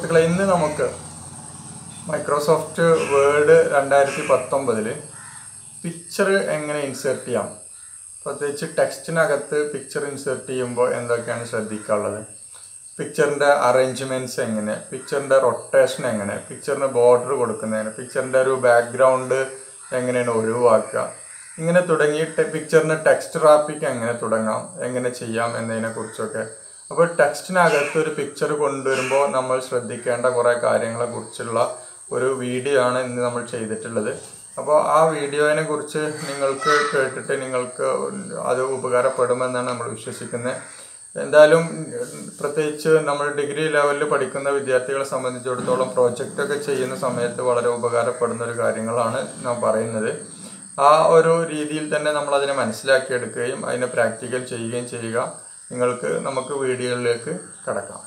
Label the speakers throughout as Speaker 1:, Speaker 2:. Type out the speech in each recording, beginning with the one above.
Speaker 1: സുഹൃത്തുക്കളെ ഇന്ന് നമുക്ക് മൈക്രോസോഫ്റ്റ് വേർഡ് രണ്ടായിരത്തി പത്തൊമ്പതിൽ പിക്ചർ എങ്ങനെ ഇൻസേർട്ട് ചെയ്യാം പ്രത്യേകിച്ച് ടെക്സ്റ്റിനകത്ത് പിക്ചർ ഇൻസേർട്ട് ചെയ്യുമ്പോൾ എന്തൊക്കെയാണ് ശ്രദ്ധിക്കാനുള്ളത് പിക്ചറിൻ്റെ അറേഞ്ച്മെൻറ്റ്സ് എങ്ങനെ പിക്ചറിൻ്റെ റൊട്ടേഷൻ എങ്ങനെ പിക്ചറിന് ബോർഡർ കൊടുക്കുന്നതിന് പിക്ചറിൻ്റെ ഒരു ബാക്ക്ഗ്രൗണ്ട് എങ്ങനെയാണ് ഒഴിവാക്കുക ഇങ്ങനെ തുടങ്ങി പിക്ചറിന് ടെക്സ്റ്റ് റാപ്പിക്ക് എങ്ങനെ തുടങ്ങാം എങ്ങനെ ചെയ്യാം എന്നതിനെ കുറിച്ചൊക്കെ അപ്പോൾ ടെക്സ്റ്റിനകത്ത് ഒരു പിക്ചർ കൊണ്ടുവരുമ്പോൾ നമ്മൾ ശ്രദ്ധിക്കേണ്ട കുറേ കാര്യങ്ങളെ കുറിച്ചുള്ള ഒരു വീഡിയോ ആണ് ഇന്ന് നമ്മൾ ചെയ്തിട്ടുള്ളത് അപ്പോൾ ആ വീഡിയോനെ കുറിച്ച് നിങ്ങൾക്ക് കേട്ടിട്ട് നിങ്ങൾക്ക് അത് ഉപകാരപ്പെടുമെന്നാണ് നമ്മൾ വിശ്വസിക്കുന്നത് എന്തായാലും പ്രത്യേകിച്ച് നമ്മൾ ഡിഗ്രി ലെവലിൽ പഠിക്കുന്ന വിദ്യാർത്ഥികളെ സംബന്ധിച്ചിടത്തോളം പ്രോജക്റ്റ് ഒക്കെ ചെയ്യുന്ന സമയത്ത് വളരെ ഉപകാരപ്പെടുന്ന ഒരു കാര്യങ്ങളാണ് നാം പറയുന്നത് ആ ഒരു രീതിയിൽ തന്നെ നമ്മൾ അതിനെ മനസ്സിലാക്കിയെടുക്കുകയും അതിനെ പ്രാക്ടിക്കൽ ചെയ്യുകയും ചെയ്യുക നിങ്ങൾക്ക് നമുക്ക് വീഡിയോയിലേക്ക് കടക്കാം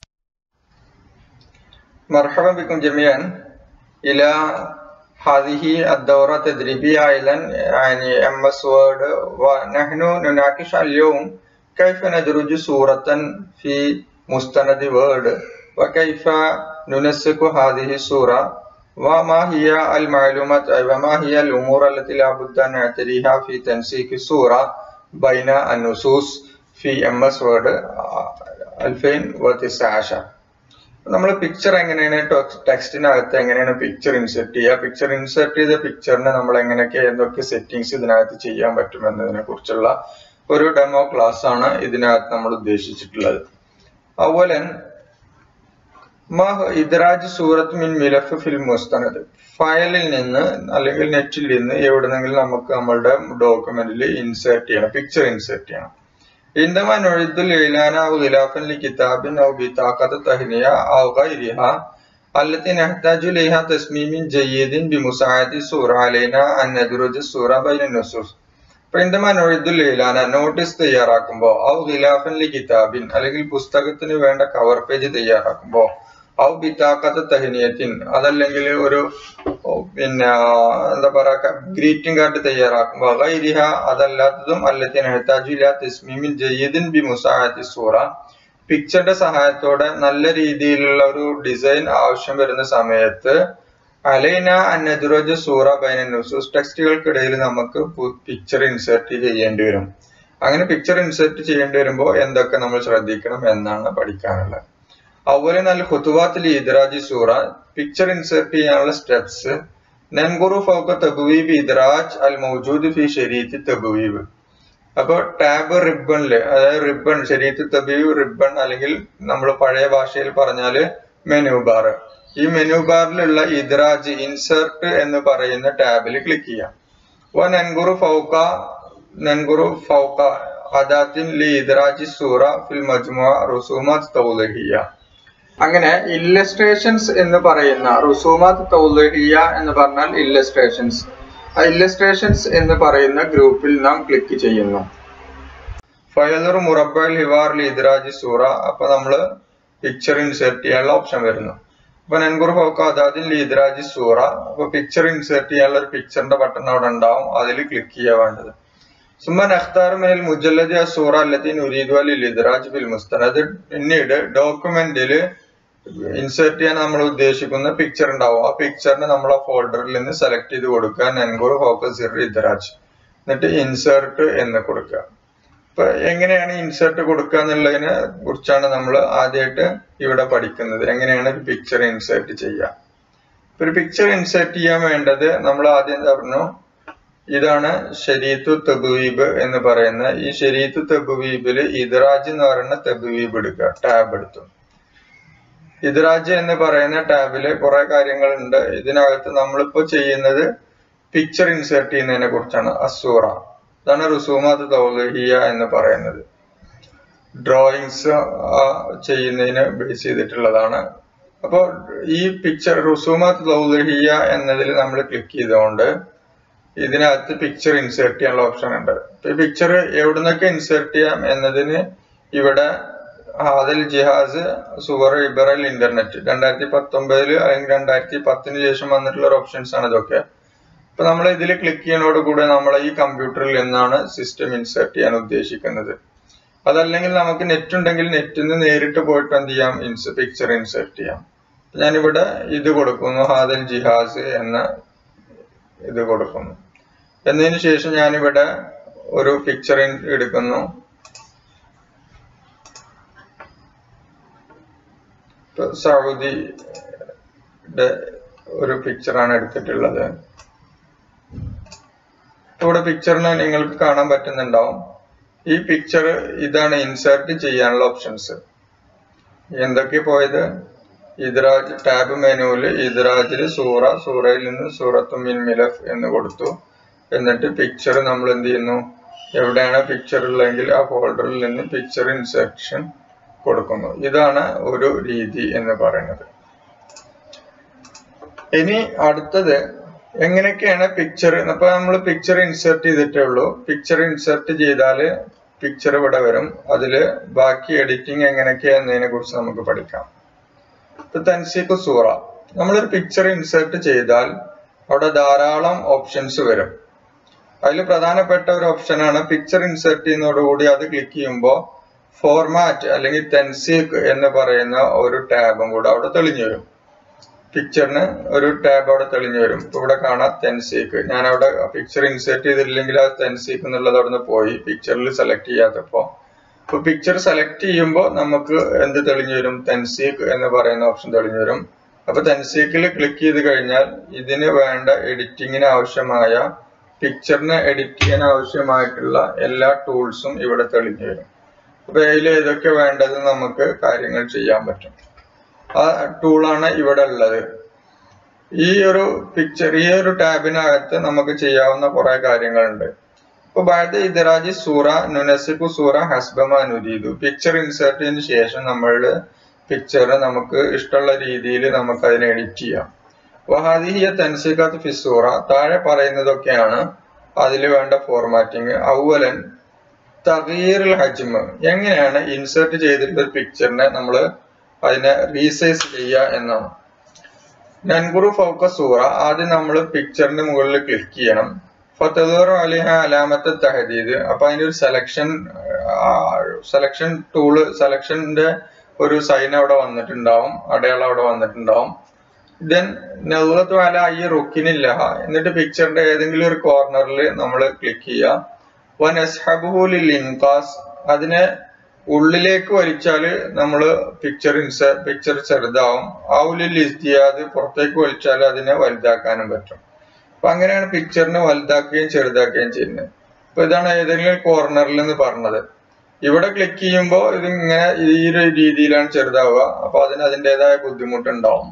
Speaker 2: مرحبا بكم جميعا إلى هذه الدورة التدريبية أيضا يعني ام اس وورد ونحن نناقش اليوم كيف ندرج صورة في مستند وورد وكيف ننسق هذه الصورة وما هي المعلومات وما هي الأمور التي لا بد أن نعتريها في تنسيق الصورة بين النصوص في ام اس وورد 2019 നമ്മൾ പിക്ചർ എങ്ങനെയാണ് ടെക്സ്റ്റിനകത്ത് എങ്ങനെയാണ് പിക്ചർ ഇൻസെർട്ട് ചെയ്യുക പിക്ചർ ഇൻസെർട്ട് ചെയ്ത പിക്ചറിന് നമ്മൾ എങ്ങനെയൊക്കെ എന്തൊക്കെ സെറ്റിങ്സ് ഇതിനകത്ത് ചെയ്യാൻ പറ്റും എന്നതിനെ കുറിച്ചുള്ള ഒരു ഡെമോ ക്ലാസ് ആണ് ഇതിനകത്ത് നമ്മൾ ഉദ്ദേശിച്ചിട്ടുള്ളത് അതുപോലെ ഇദ്രാജ് സൂറത്ത് മിൻ മിലഫ് ഫിൽ മുസ്തനത് ഫയലിൽ നിന്ന് അല്ലെങ്കിൽ നെറ്റിൽ നിന്ന് എവിടെന്നെങ്കിലും നമുക്ക് നമ്മളുടെ ഡോക്യുമെന്റിൽ ഇൻസേർട്ട് ചെയ്യണം പിക്ചർ ഇൻസേർട്ട് ചെയ്യണം عندما نعد الإعلان أو غلافا لكتاب أو بطاقة تهنئة أو غيرها التي نحتاج إليها تصميم جيد بمساعدة الصورة علينا أن ندرج الصورة بين النصوص عندما نعد الإعلان നോട്ടീസ് തയ്യാറാക്കുമ്പോൾ ഔ ഖിലാഫൻ ലി കിതാബിൻ അല്ലെങ്കിൽ പുസ്തകത്തിന് വേണ്ട കവർ പേജ് തയ്യാറാക്കുമ്പോൾ ഔ ബിത്താക്കത്ത് തഹനിയത്തിൻ അതല്ലെങ്കിൽ ഒരു പിന്നെ എന്താ പറയാ ഗ്രീറ്റിംഗ് കാർഡ് തയ്യാറാക്കുമ്പോൾ അഗൈരിഹ അതല്ലാത്തതും അല്ലത്തിൻ ഹെത്താജുല തസ്മീമിൻ ജയ്യദിൻ ബി മുസാഹത്തി സൂറ പിക്ചറിന്റെ സഹായത്തോടെ നല്ല രീതിയിലുള്ള ഒരു ഡിസൈൻ ആവശ്യം വരുന്ന സമയത്ത് അലൈന അന്നദുറജ സൂറ ബൈന ന്യൂസൂസ് ടെക്സ്റ്റുകൾക്കിടയിൽ നമുക്ക് പിക്ചർ ഇൻസേർട്ട് ചെയ്യേണ്ടി വരും അങ്ങനെ പിക്ചർ ഇൻസേർട്ട് ചെയ്യേണ്ടി വരുമ്പോൾ എന്തൊക്കെ നമ്മൾ ശ്രദ്ധിക്കണം എന്നാണ് പഠിക്കാനുള്ളത് അതുപോലെ നല്ല ഹുത്തുവാത്തിൽ ഇദ്രാജി സൂറ പിക്ചർ ഇൻസേർട്ട് ചെയ്യാനുള്ള സ്റ്റെപ്സ് നൻഗുറു ഫൗക്ക തബുവീബ് ഇദ്രാജ് അൽ മൗജൂദ് ഫി ഷരീത്ത് തബുവീബ് അപ്പൊ ടാബ് റിബണില് അതായത് റിബൺ ശരീരത്ത് തബീബ് റിബൺ അല്ലെങ്കിൽ നമ്മൾ പഴയ ഭാഷയിൽ പറഞ്ഞാല് മെനു ബാർ ഈ മെനു ബാറിലുള്ള ഇദ്രാജ് ഇൻസേർട്ട് എന്ന് പറയുന്ന ടാബിൽ ക്ലിക്ക് ചെയ്യാം വ നൻഗുറു ഫൗക്ക നൻഗുറു ഫൗക്ക അദാത്തിൻ ലി ഇദ്രാജി സൂറ ഫിൽ മജ്മുഅ റുസൂമാത്ത് തൗലഹിയ അങ്ങനെ ഇല്ലസ്ട്രേഷൻസ് എന്ന് പറയുന്ന റുസൂമാത്ത് തൗലഹിയ എന്ന് പറഞ്ഞാൽ ഇല്ലസ്ട്രേഷൻസ് ആ ഇല്ലസ്ട്രേഷൻസ് എന്ന് പറയുന്ന ഗ്രൂപ്പിൽ നാം ക്ലിക്ക് ചെയ്യുന്നു ഫയലർ മുറബൽ ഹിവാർ ഇദ്രാജി സൂറ അപ്പൊ നമ്മൾ പിക്ചർ ഇൻസേർട്ട് ചെയ്യാനുള്ള ഓപ്ഷൻ വരുന്നു അപ്പൊ നൻകുർ ഫൗക്ക അതാദിൻ ഇദ്രാജി സൂറ അപ്പൊ പിക്ചർ ഇൻസേർട്ട് ചെയ്യാനുള്ള ഒരു പിക്ചറിന്റെ ബട്ടൺ അവിടെ ഉണ്ടാവും അതിൽ ക്ലിക്ക് ചെയ്യാൻ വേണ്ടത് സുമ നഖ്താർ മേൽ മുജല്ലദ് സൂറ അല്ലത്തി നുരീദ് അലി ലിദ്രാജ് ഫിൽ മുസ്തനദ് പിന്നീട് ഡോക്യുമെന്റിൽ ഇൻസേർട്ട് ചെയ്യാൻ നമ്മൾ ഉദ്ദേശിക്കുന്ന പിക്ചർ ഉണ്ടാവും ആ പിക്ചറിന് നമ്മൾ ആ ഫോൾഡറിൽ നിന്ന് സെലക്ട് ചെയ്ത് കൊടുക്കുക നൻകൂർ ഫോക്കസ് സിർ ഇദ്രാജ് എന്നിട്ട് ഇൻസേർട്ട് എന്ന് കൊടുക്കുക ഇപ്പൊ എങ്ങനെയാണ് ഇൻസേർട്ട് കൊടുക്കുക എന്നുള്ളതിനെ കുറിച്ചാണ് നമ്മൾ ആദ്യമായിട്ട് ഇവിടെ പഠിക്കുന്നത് എങ്ങനെയാണ് ഒരു പിക്ചർ ഇൻസേർട്ട് ചെയ്യുക ഒരു പിക്ചർ ഇൻസേർട്ട് ചെയ്യാൻ വേണ്ടത് നമ്മൾ ആദ്യം പറഞ്ഞു ഇതാണ് ഷരീത്തു തബുവീബ് എന്ന് പറയുന്ന ഈ ഷരീത്തു തബുവീബില് ഇദ്രാജ് എന്ന് പറയുന്ന തബുവീബ് എടുക്കുക ടാബ് എടുത്തു ഇദ്രാജ് എന്ന് പറയുന്ന ടാബില് കുറെ കാര്യങ്ങളുണ്ട് ഇതിനകത്ത് നമ്മളിപ്പോ ചെയ്യുന്നത് പിക്ചർ ഇൻസേർട്ട് ചെയ്യുന്നതിനെ കുറിച്ചാണ് അസൂറ ഇതാണ് റുസൂമാത്ത് തൗലഹിയ എന്ന് പറയുന്നത് ഡ്രോയിങ്സ് ചെയ്യുന്നതിന് ബേസ് ചെയ്തിട്ടുള്ളതാണ് അപ്പോൾ ഈ പിക്ചർ റുസൂമാത്ത് തൗലഹിയ എന്നതിൽ നമ്മൾ ക്ലിക്ക് ചെയ്തുകൊണ്ട് ഇതിനകത്ത് പിക്ചർ ഇൻസേർട്ട് ചെയ്യാനുള്ള ഓപ്ഷൻ ഉണ്ട് ഈ പിക്ചർ എവിടെ നിന്നൊക്കെ ഇൻസേർട്ട് ചെയ്യാം എന്നതിന് ഇവിടെ ഹാദൽ ജിഹാസ് സുവർ ഇബറൽ ഇന്റർനെറ്റ് രണ്ടായിരത്തി പത്തൊമ്പതില് അല്ലെങ്കിൽ രണ്ടായിരത്തി പത്തിന് ശേഷം വന്നിട്ടുള്ള ഒരു ഓപ്ഷൻസ് ആണ് ഇതൊക്കെ അപ്പൊ നമ്മൾ ഇതിൽ ക്ലിക്ക് ചെയ്യുന്നതോട് കൂടെ നമ്മളെ ഈ കമ്പ്യൂട്ടറിൽ നിന്നാണ് സിസ്റ്റം ഇൻസേർട്ട് ചെയ്യാൻ ഉദ്ദേശിക്കുന്നത് അതല്ലെങ്കിൽ നമുക്ക് നെറ്റ് ഉണ്ടെങ്കിൽ നെറ്റിൽ നിന്ന് നേരിട്ട് പോയിട്ട് എന്ത് ചെയ്യാം ഇൻസ് പിക്ചർ ഇൻസേർട്ട് ചെയ്യാം ഞാനിവിടെ ഇത് കൊടുക്കുന്നു ഹാദൽ ജിഹാസ് എന്ന ഇത് കൊടുക്കുന്നു എന്നതിന് ശേഷം ഞാനിവിടെ ഒരു പിക്ചർ എടുക്കുന്നു ഇപ്പൊ സൗദിയുടെ ഒരു പിക്ചറാണ് എടുത്തിട്ടുള്ളത് ഇവിടെ പിക്ചറിന് നിങ്ങൾക്ക് കാണാൻ പറ്റുന്നുണ്ടാവും ഈ പിക്ചർ ഇതാണ് ഇൻസേർട്ട് ചെയ്യാനുള്ള ഓപ്ഷൻസ് എന്തൊക്കെ പോയത് ഇദ്രാജ് ടാബ് മെനുവിൽ ഇദ്രാജിൽ സൂറ സൂറയിൽ നിന്ന് സൂറത്തു മിൻ മിലഫ് എന്ന് കൊടുത്തു എന്നിട്ട് പിക്ചർ നമ്മൾ എന്ത് ചെയ്യുന്നു എവിടെയാണ് പിക്ചർ ഉള്ളതെങ്കിൽ ആ ഫോൾഡറിൽ നിന്ന് പിക്ചർ ഇൻസെർഷൻ കൊടുക്കുന്നു ഇതാണ് ഒരു രീതി എന്ന് പറയുന്നത് ഇനി അടുത്തത് എങ്ങനെയൊക്കെയാണ് പിക്ചർ അപ്പൊ നമ്മൾ പിക്ചർ ഇൻസേർട്ട് ചെയ്തിട്ടേ ഉള്ളൂ പിക്ചർ ഇൻസേർട്ട് ചെയ്താല് പിക്ചർ ഇവിടെ വരും അതില് ബാക്കി എഡിറ്റിംഗ് എങ്ങനെയൊക്കെയാ എന്നതിനെ കുറിച്ച് നമുക്ക് പഠിക്കാം ഇപ്പൊ തൻസീഖ് സൂറ നമ്മളൊരു പിക്ചർ ഇൻസേർട്ട് ചെയ്താൽ അവിടെ ധാരാളം ഓപ്ഷൻസ് വരും അതിൽ പ്രധാനപ്പെട്ട ഒരു ഓപ്ഷനാണ് പിക്ചർ ഇൻസേർട്ട് ചെയ്യുന്നതോടുകൂടി അത് ക്ലിക്ക് ചെയ്യുമ്പോൾ ഫോർമാറ്റ് അല്ലെങ്കിൽ തെൻസീഖ് എന്ന് പറയുന്ന ഒരു ടാബും കൂടെ അവിടെ തെളിഞ്ഞു വരും പിക്ചറിന് ഒരു ടാബ് അവിടെ തെളിഞ്ഞു വരും ഇപ്പൊ ഇവിടെ കാണാം തെൻസീക്ക് ഞാൻ അവിടെ പിക്ചർ ഇൻസേർട്ട് ചെയ്തില്ലെങ്കിൽ ആ തെൻസീക്ക് എന്നുള്ളത് അവിടെ നിന്ന് പോയി പിക്ചറിൽ സെലക്ട് ചെയ്യാത്തപ്പോ ഇപ്പൊ പിക്ചർ സെലക്ട് ചെയ്യുമ്പോൾ നമുക്ക് എന്ത് തെളിഞ്ഞു വരും തെൻസീക്ക് എന്ന് പറയുന്ന ഓപ്ഷൻ തെളിഞ്ഞു വരും അപ്പൊ തെൻസീക്കിൽ ക്ലിക്ക് ചെയ്ത് കഴിഞ്ഞാൽ ഇതിന് വേണ്ട എഡിറ്റിങ്ങിന് ആവശ്യമായ പിക്ചറിനെ എഡിറ്റ് ചെയ്യാൻ ആവശ്യമായിട്ടുള്ള എല്ലാ ടൂൾസും ഇവിടെ തെളിഞ്ഞു വരും അപ്പൊ അതിൽ ഏതൊക്കെ വേണ്ടത് നമുക്ക് കാര്യങ്ങൾ ചെയ്യാൻ പറ്റും ആ ടൂളാണ് ഇവിടെ ഉള്ളത് ഈ ഒരു പിക്ചർ ഈ ഒരു ടാബിനകത്ത് നമുക്ക് ചെയ്യാവുന്ന കുറെ കാര്യങ്ങളുണ്ട് ഇപ്പൊ ബാഡ് ഇതറാജി സൂറ നുനസിക്കു സൂറ ഹസ്ബമ നുരീദു പിക്ചർ ഇൻസേർട്ടിന് ശേഷം നമ്മളുടെ പിക്ചർ നമുക്ക് ഇഷ്ടമുള്ള രീതിയിൽ നമുക്ക് അതിനെ എഡിറ്റ് ചെയ്യാം വഹാദിഹിയ തൻസിഖത്ത് ഫിസൂറ താഴെ പറയുന്നതൊക്കെയാണ് അതിൽ വേണ്ട ഫോർമാറ്റിംഗ് ഔവലൻ തഗീറുൽ ഹജ്മ് എങ്ങനെയാണ് ഇൻസേർട്ട് ചെയ്തിട്ടുള്ള ഒരു പിക്ചറിനെ നമ്മൾ അതിനെ റീസൈസ് ചെയ്യുക എന്നാണ് നൻകുറു ഫൗക്ക സൂറ ആദ്യം നമ്മൾ പിക്ചറിന്റെ മുകളിൽ ക്ലിക്ക് ചെയ്യണം ഫത്തദൂർ അലിഹ അലാമത്ത് തഹദീദ് അപ്പൊ അതിന്റെ ഒരു സെലക്ഷൻ സെലക്ഷൻ ടൂള് സെലക്ഷന്റെ ഒരു സൈൻ അവിടെ വന്നിട്ടുണ്ടാവും അടയാളം അവിടെ വന്നിട്ടുണ്ടാവും ദെൻ നെല്ലത്ത് വല ഈ റുക്കിനില്ല എന്നിട്ട് പിക്ചറിന്റെ ഏതെങ്കിലും ഒരു കോർണറിൽ നമ്മൾ ക്ലിക്ക് ചെയ്യുക വൻ എസ്ഹബുഹുലി ലിങ്കാസ് അതിനെ ഉള്ളിലേക്ക് വലിച്ചാൽ നമ്മൾ പിക്ചർ ഇൻസ പിക്ചർ ചെറുതാവും ഔലിൽ ഇസ്തിയാത് പുറത്തേക്ക് വലിച്ചാൽ അതിനെ വലുതാക്കാനും പറ്റും അപ്പൊ അങ്ങനെയാണ് പിക്ചറിനെ വലുതാക്കുകയും ചെറുതാക്കുകയും ചെയ്യുന്നത് അപ്പൊ ഇതാണ് ഏതെങ്കിലും കോർണറിൽ എന്ന് പറഞ്ഞത് ഇവിടെ ക്ലിക്ക് ചെയ്യുമ്പോൾ ഇത് ഇങ്ങനെ ഈ ഒരു രീതിയിലാണ് ചെറുതാവുക അപ്പൊ അതിന് അതിൻ്റെതായ ബുദ്ധിമുട്ടുണ്ടാവും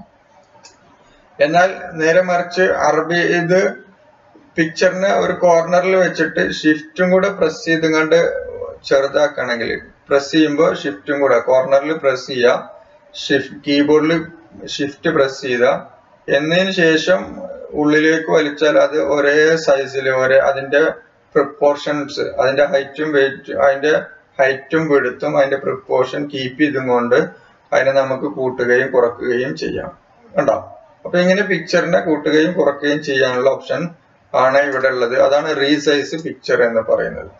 Speaker 2: എന്നാൽ നേരെ മറിച്ച് അറബി ഇത് പിക്ചറിനെ ഒരു കോർണറിൽ വെച്ചിട്ട് ഷിഫ്റ്റും കൂടെ പ്രസ് ചെയ്ത് കണ്ട് ചെറുതാക്കുകയാണെങ്കിൽ പ്രസ് ചെയ്യുമ്പോൾ ഷിഫ്റ്റും കൂടെ കോർണറിൽ പ്രസ് ചെയ്യുക ഷിഫ്റ്റ് കീബോർഡിൽ ഷിഫ്റ്റ് പ്രസ് ചെയ്യുക എന്നതിന് ശേഷം ഉള്ളിലേക്ക് വലിച്ചാൽ അത് ഒരേ സൈസിൽ ഒരേ അതിന്റെ പ്രിപ്പോർഷൻസ് അതിന്റെ ഹൈറ്റും വെയിറ്റ് അതിന്റെ ഹൈറ്റും വെടുത്തും അതിന്റെ പ്രിപ്പോർഷൻ കീപ്പ് ചെയ്തും കൊണ്ട് അതിനെ നമുക്ക് കൂട്ടുകയും കുറക്കുകയും ചെയ്യാം കണ്ടോ അപ്പൊ ഇങ്ങനെ പിക്ചറിനെ കൂട്ടുകയും കുറക്കുകയും ചെയ്യാനുള്ള ഓപ്ഷൻ ആണ് ഇവിടെ ഉള്ളത് അതാണ് റീസൈസ് പിക്ചർ എന്ന് പറയുന്നത്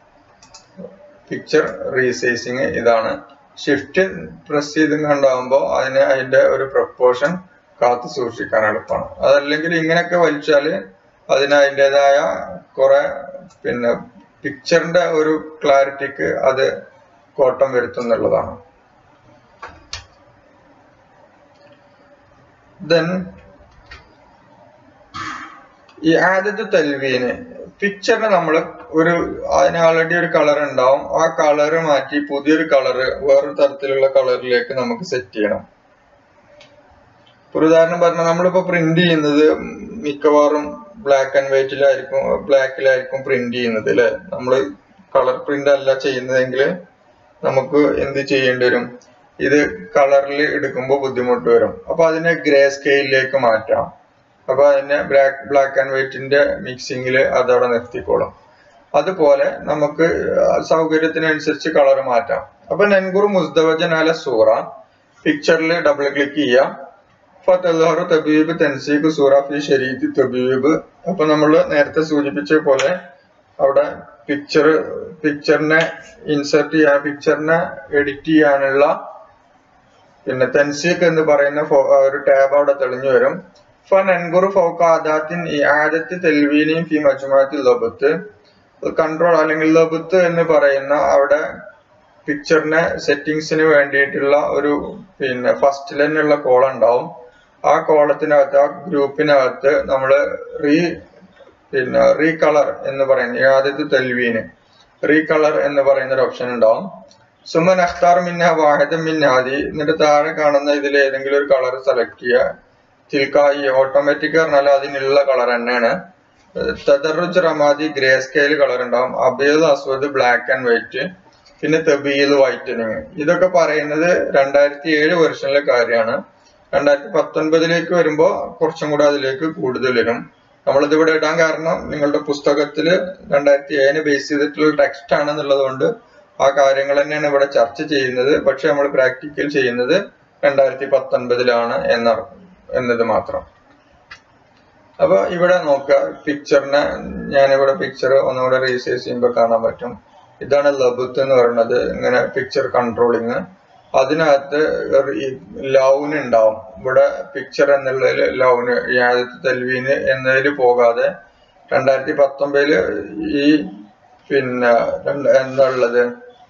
Speaker 2: പിക്ചർ റീസൈസിങ് ഇതാണ് ഷിഫ്റ്റ് പ്രസ് ചെയ്ത് കണ്ടാകുമ്പോൾ അതിന് അതിന്റെ ഒരു പ്രപ്പോർഷൻ കാത്തു സൂക്ഷിക്കാൻ എളുപ്പമാണ് അതല്ലെങ്കിൽ ഇങ്ങനെയൊക്കെ വലിച്ചാല് അതിന് അതിൻ്റെതായ കുറെ പിന്നെ പിക്ചറിന്റെ ഒരു ക്ലാരിറ്റിക്ക് അത് കോട്ടം വരുത്തുന്നുള്ളതാണ് ദെൻ ഈ ആദ്യത്തെ തെൽവീന് പിക്ചറിന് നമ്മൾ ഒരു അതിന് ഓൾറെഡി ഒരു കളർ ഉണ്ടാവും ആ കളർ മാറ്റി പുതിയൊരു കളറ് വേറൊരു തരത്തിലുള്ള കളറിലേക്ക് നമുക്ക് സെറ്റ് ചെയ്യണം ഒരു ഉദാഹരണം പറഞ്ഞാൽ നമ്മളിപ്പോ പ്രിന്റ് ചെയ്യുന്നത് മിക്കവാറും ബ്ലാക്ക് ആൻഡ് വൈറ്റിലായിരിക്കും ബ്ലാക്കിലായിരിക്കും പ്രിന്റ് ചെയ്യുന്നത് അല്ലെ നമ്മൾ കളർ പ്രിന്റ് അല്ല ചെയ്യുന്നതെങ്കിൽ നമുക്ക് എന്ത് ചെയ്യേണ്ടി വരും ഇത് കളറിൽ എടുക്കുമ്പോൾ ബുദ്ധിമുട്ട് വരും അപ്പൊ അതിനെ ഗ്രേ സ്കെയിലിലേക്ക് മാറ്റാം അപ്പൊ അതിനെ ബ്ലാക്ക് ബ്ലാക്ക് ആൻഡ് വൈറ്റിന്റെ മിക്സിങ്ങിൽ അതവിടെ നിർത്തിക്കോളും അതുപോലെ നമുക്ക് സൗകര്യത്തിനനുസരിച്ച് കളർ മാറ്റാം അപ്പൊ നെൻഗുർ മുസ്തവജൻ അല സൂറ പിക്ചറിൽ ഡബിൾ ക്ലിക്ക് ചെയ്യാം ഫത്തൽഹറു തബീബ് തൻസീഖ് സൂറ ഫി ഷരീദ് തബീബ് അപ്പൊ നമ്മൾ നേരത്തെ സൂചിപ്പിച്ച പോലെ അവിടെ പിക്ചർ പിക്ചറിനെ ഇൻസെർട്ട് ചെയ്യാൻ പിക്ചറിനെ എഡിറ്റ് ചെയ്യാനുള്ള പിന്നെ തെൻസീഖ് എന്ന് പറയുന്ന ഫോ- ഒരു ടാബ് അവിടെ തെളിഞ്ഞു വരും ഫൻ എൻഗുർ ഫൗക്ക ആദാത്തിൻ ഈ ആദത്ത് തെൽവീനിയും ഫി മജുമാത്തി ലബത്ത് കൺട്രോൾ അല്ലെങ്കിൽ ലബത്ത് എന്ന് പറയുന്ന അവിടെ പിക്ചറിനെ സെറ്റിങ്സിന് വേണ്ടിയിട്ടുള്ള ഒരു പിന്നെ ഫസ്റ്റിൽ തന്നെയുള്ള കോളം ഉണ്ടാവും ആ കോളത്തിനകത്ത് ആ ഗ്രൂപ്പിനകത്ത് നമ്മൾ റീ പിന്നെ റീകളർ എന്ന് പറയുന്ന ആദ്യത്തെ തെൽവീന് റീകളർ എന്ന് പറയുന്ന ഒരു ഓപ്ഷൻ ഉണ്ടാവും സുമൻ അഖ്താർ മിന്ന വാഹിദ് മിന്നാദി എന്നിട്ട് താഴെ കാണുന്ന ഇതിൽ ഏതെങ്കിലും ഒരു കളർ സെലക്ട് ചെയ്യുക തിൽക്കായി ഓട്ടോമാറ്റിക് പറഞ്ഞാൽ അതിനുള്ള കളർ തന്നെയാണ് തദറുജ് റമാദി ഗ്രേ സ്കെയിൽ കളർ ഉണ്ടാവും അബേദ് അസ്വദ് ബ്ലാക്ക് ആൻഡ് വൈറ്റ് പിന്നെ തെബീൽ വൈറ്റനിങ് ഇതൊക്കെ പറയുന്നത് രണ്ടായിരത്തി ഏഴ് വെർഷനിലെ കാര്യമാണ് രണ്ടായിരത്തി പത്തൊൻപതിലേക്ക് വരുമ്പോൾ കുറച്ചും കൂടെ അതിലേക്ക് കൂടുതൽ വരും നമ്മളിത് ഇവിടെ ഇടാൻ കാരണം നിങ്ങളുടെ പുസ്തകത്തിൽ രണ്ടായിരത്തി ഏഴിന് ബേസ് ചെയ്തിട്ടുള്ള ടെക്സ്റ്റ് ആണെന്നുള്ളത് കൊണ്ട് ആ കാര്യങ്ങൾ തന്നെയാണ് ഇവിടെ ചർച്ച ചെയ്യുന്നത് പക്ഷെ നമ്മൾ പ്രാക്ടിക്കൽ ചെയ്യുന്നത് രണ്ടായിരത്തി പത്തൊൻപതിലാണ് എന്ന എന്നത് മാത്രം അപ്പൊ ഇവിടെ നോക്കുക പിക്ചറിനെ ഞാനിവിടെ പിക്ചർ ഒന്നുകൂടെ റീസൈസ് ചെയ്യുമ്പോൾ കാണാൻ പറ്റും ഇതാണ് ലബുത്ത് എന്ന് പറയുന്നത് ഇങ്ങനെ പിക്ചർ കൺട്രോളിങ് അതിനകത്ത് ലൗന് ഉണ്ടാവും ഇവിടെ പിക്ചർ എന്നുള്ളതിൽ ലൗന് യാദത്ത് തെൽവീന് എന്നതിൽ പോകാതെ രണ്ടായിരത്തി പത്തൊമ്പതില് ഈ പിന്നെ രണ്ട് എന്നുള്ളത്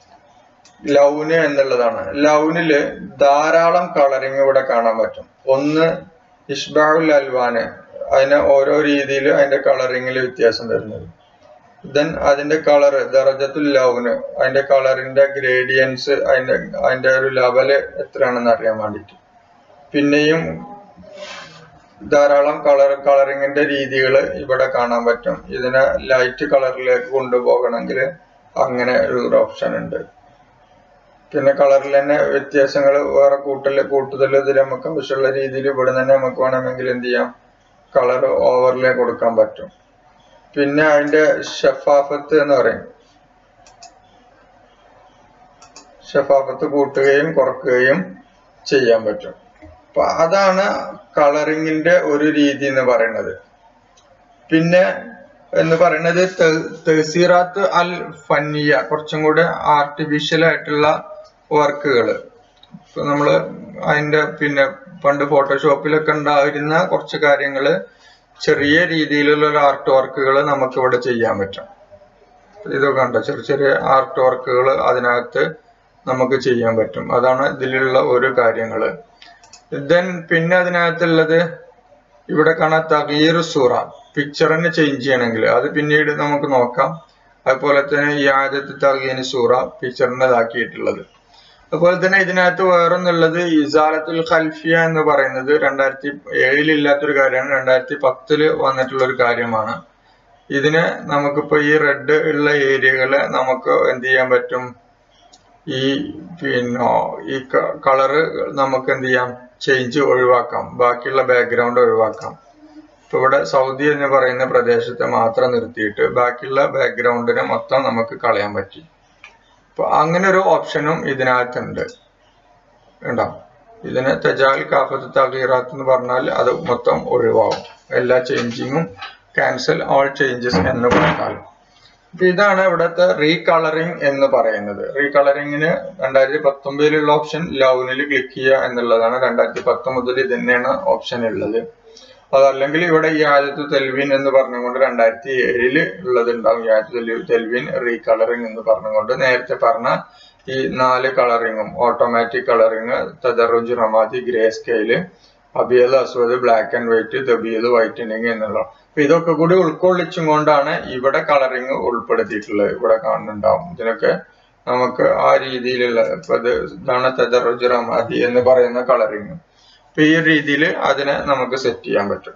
Speaker 2: ലൗന് എന്നുള്ളതാണ് ലൗനില് ധാരാളം കളറിങ് ഇവിടെ കാണാൻ പറ്റും ഒന്ന് ഇഷ്ബാഉൽ അൽവാന് അതിന് ഓരോ രീതിയിൽ അതിന്റെ കളറിങ്ങിൽ വ്യത്യാസം വരുന്നത് ദെൻ അതിന്റെ കളർ ദറജത്തുൽ ലൗന് അതിന്റെ കളറിന്റെ ഗ്രേഡിയൻസ് അതിന്റെ അതിന്റെ ഒരു ലെവല് എത്രയാണെന്ന് അറിയാൻ വേണ്ടിയിട്ട് പിന്നെയും ധാരാളം കളർ കളറിങ്ങിന്റെ രീതികൾ ഇവിടെ കാണാൻ പറ്റും ഇതിനെ ലൈറ്റ് കളറിലേക്ക് കൊണ്ടുപോകണമെങ്കിൽ അങ്ങനെ ഒരു ഓപ്ഷൻ ഉണ്ട് പിന്നെ കളറിൽ തന്നെ വ്യത്യാസങ്ങൾ വേറെ കൂട്ടല് കൂട്ടുതൽ ഇതിൽ നമുക്ക് ആവശ്യമുള്ള രീതിയിൽ ഇവിടെ തന്നെ നമുക്ക് വേണമെങ്കിൽ എന്ത് ചെയ്യാം കളർ ഓവർലേ കൊടുക്കാൻ പറ്റും പിന്നെ അതിന്റെ ഷഫാഫത്ത് എന്ന് പറയും ഷഫാഫത്ത് കൂട്ടുകയും കുറക്കുകയും ചെയ്യാൻ പറ്റും അപ്പൊ അതാണ് കളറിങ്ങിന്റെ ഒരു രീതി എന്ന് പറയുന്നത് പിന്നെ എന്ന് പറയുന്നത് തെസീറാത്ത് അൽ ഫന്നിയ കുറച്ചും കൂടെ ആർട്ടിഫിഷ്യൽ ആയിട്ടുള്ള വർക്കുകൾ ഇപ്പൊ നമ്മള് അതിന്റെ പിന്നെ പണ്ട് ഫോട്ടോഷോപ്പിലൊക്കെ ഉണ്ടായിരുന്ന കുറച്ച് കാര്യങ്ങള് ചെറിയ രീതിയിലുള്ള ഒരു ആർട്ട് വർക്കുകൾ നമുക്ക് ഇവിടെ ചെയ്യാൻ പറ്റും ഇതൊക്കെ ഉണ്ടോ ചെറിയ ചെറിയ ആർട്ട് വർക്കുകൾ അതിനകത്ത് നമുക്ക് ചെയ്യാൻ പറ്റും അതാണ് ഇതിലുള്ള ഒരു കാര്യങ്ങള് ദെൻ പിന്നെ അതിനകത്തുള്ളത് ഇവിടെ കാണാൻ തകീർ സൂറ പിക്ചറിനെ ചേഞ്ച് ചെയ്യണമെങ്കിൽ അത് പിന്നീട് നമുക്ക് നോക്കാം അതുപോലെ തന്നെ ഈ ആദ്യത്തെ തകീന് സൂറ പിക്ചറിനെ ഇതാക്കിയിട്ടുള്ളത് അതുപോലെ തന്നെ ഇതിനകത്ത് വേറൊന്നുള്ളത് ഇസാലത്തുൽ ഖൽഫിയ എന്ന് പറയുന്നത് രണ്ടായിരത്തി ഏഴിലില്ലാത്തൊരു കാര്യമാണ് രണ്ടായിരത്തി പത്തില് വന്നിട്ടുള്ള ഒരു കാര്യമാണ് ഇതിന് നമുക്കിപ്പോ ഈ റെഡ് ഉള്ള ഏരിയകള് നമുക്ക് എന്ത് ചെയ്യാൻ പറ്റും ഈ പിന്നെ ഈ കളറ് നമുക്ക് എന്ത് ചെയ്യാം ചേഞ്ച് ഒഴിവാക്കാം ബാക്കിയുള്ള ബാക്ക്ഗ്രൗണ്ട് ഒഴിവാക്കാം ഇപ്പൊ ഇവിടെ സൗദി എന്ന് പറയുന്ന പ്രദേശത്തെ മാത്രം നിർത്തിയിട്ട് ബാക്കിയുള്ള ബാക്ക്ഗ്രൗണ്ടിനെ മൊത്തം നമുക്ക് കളയാൻ പറ്റി അപ്പൊ അങ്ങനെ ഒരു ഓപ്ഷനും ഇതിനകത്തുണ്ട് ഉണ്ടോ ഇതിന് തെജാൽ കാഫത്ത് തകീറാത്ത് എന്ന് പറഞ്ഞാൽ അത് മൊത്തം ഒഴിവാകും എല്ലാ ചേഞ്ചിങ്ങും ക്യാൻസൽ ഓൾ ചേഞ്ചസ് എന്ന് പറഞ്ഞാൽ അപ്പൊ ഇതാണ് ഇവിടുത്തെ റീകളറിംഗ് എന്ന് പറയുന്നത് റീകളറിങ്ങിന് രണ്ടായിരത്തി പത്തൊമ്പതിലുള്ള ഓപ്ഷൻ ലൗനിൽ ക്ലിക്ക് ചെയ്യുക എന്നുള്ളതാണ് രണ്ടായിരത്തി പത്തൊമ്പതിൽ ഇത് തന്നെയാണ് ഓപ്ഷൻ ഉള്ളത് അതല്ലെങ്കിൽ ഇവിടെ ഈ ആദ്യത്തെ തെൽവിൻ എന്ന് പറഞ്ഞുകൊണ്ട് രണ്ടായിരത്തി ഏഴില് ഉള്ളത് ഉണ്ടാവും ഈ ആദ്യത്തെ തെൽവിൻ റീകളറിംഗ് എന്ന് പറഞ്ഞുകൊണ്ട് നേരത്തെ പറഞ്ഞ ഈ നാല് കളറിങ്ങും ഓട്ടോമാറ്റിക് കളറിങ് തദറുജ് റമാദി ഗ്രേ സ്കെയില് അബിയൽ അസ്വദ് ബ്ലാക്ക് ആൻഡ് വൈറ്റ് ദബിയൽ വൈറ്റനിങ് എന്നുള്ള അപ്പൊ ഇതൊക്കെ കൂടി ഉൾക്കൊള്ളിച്ചും കൊണ്ടാണ് ഇവിടെ കളറിങ് ഉൾപ്പെടുത്തിയിട്ടുള്ളത് ഇവിടെ കാണുന്നുണ്ടാവും ഇതിനൊക്കെ നമുക്ക് ആ രീതിയിലുള്ള ഇപ്പൊ ഇത് ഇതാണ് തദറുജ് റമാദി എന്ന് പറയുന്ന കളറിങ് അപ്പൊ ഈ രീതിയിൽ അതിനെ നമുക്ക് സെറ്റ് ചെയ്യാൻ പറ്റും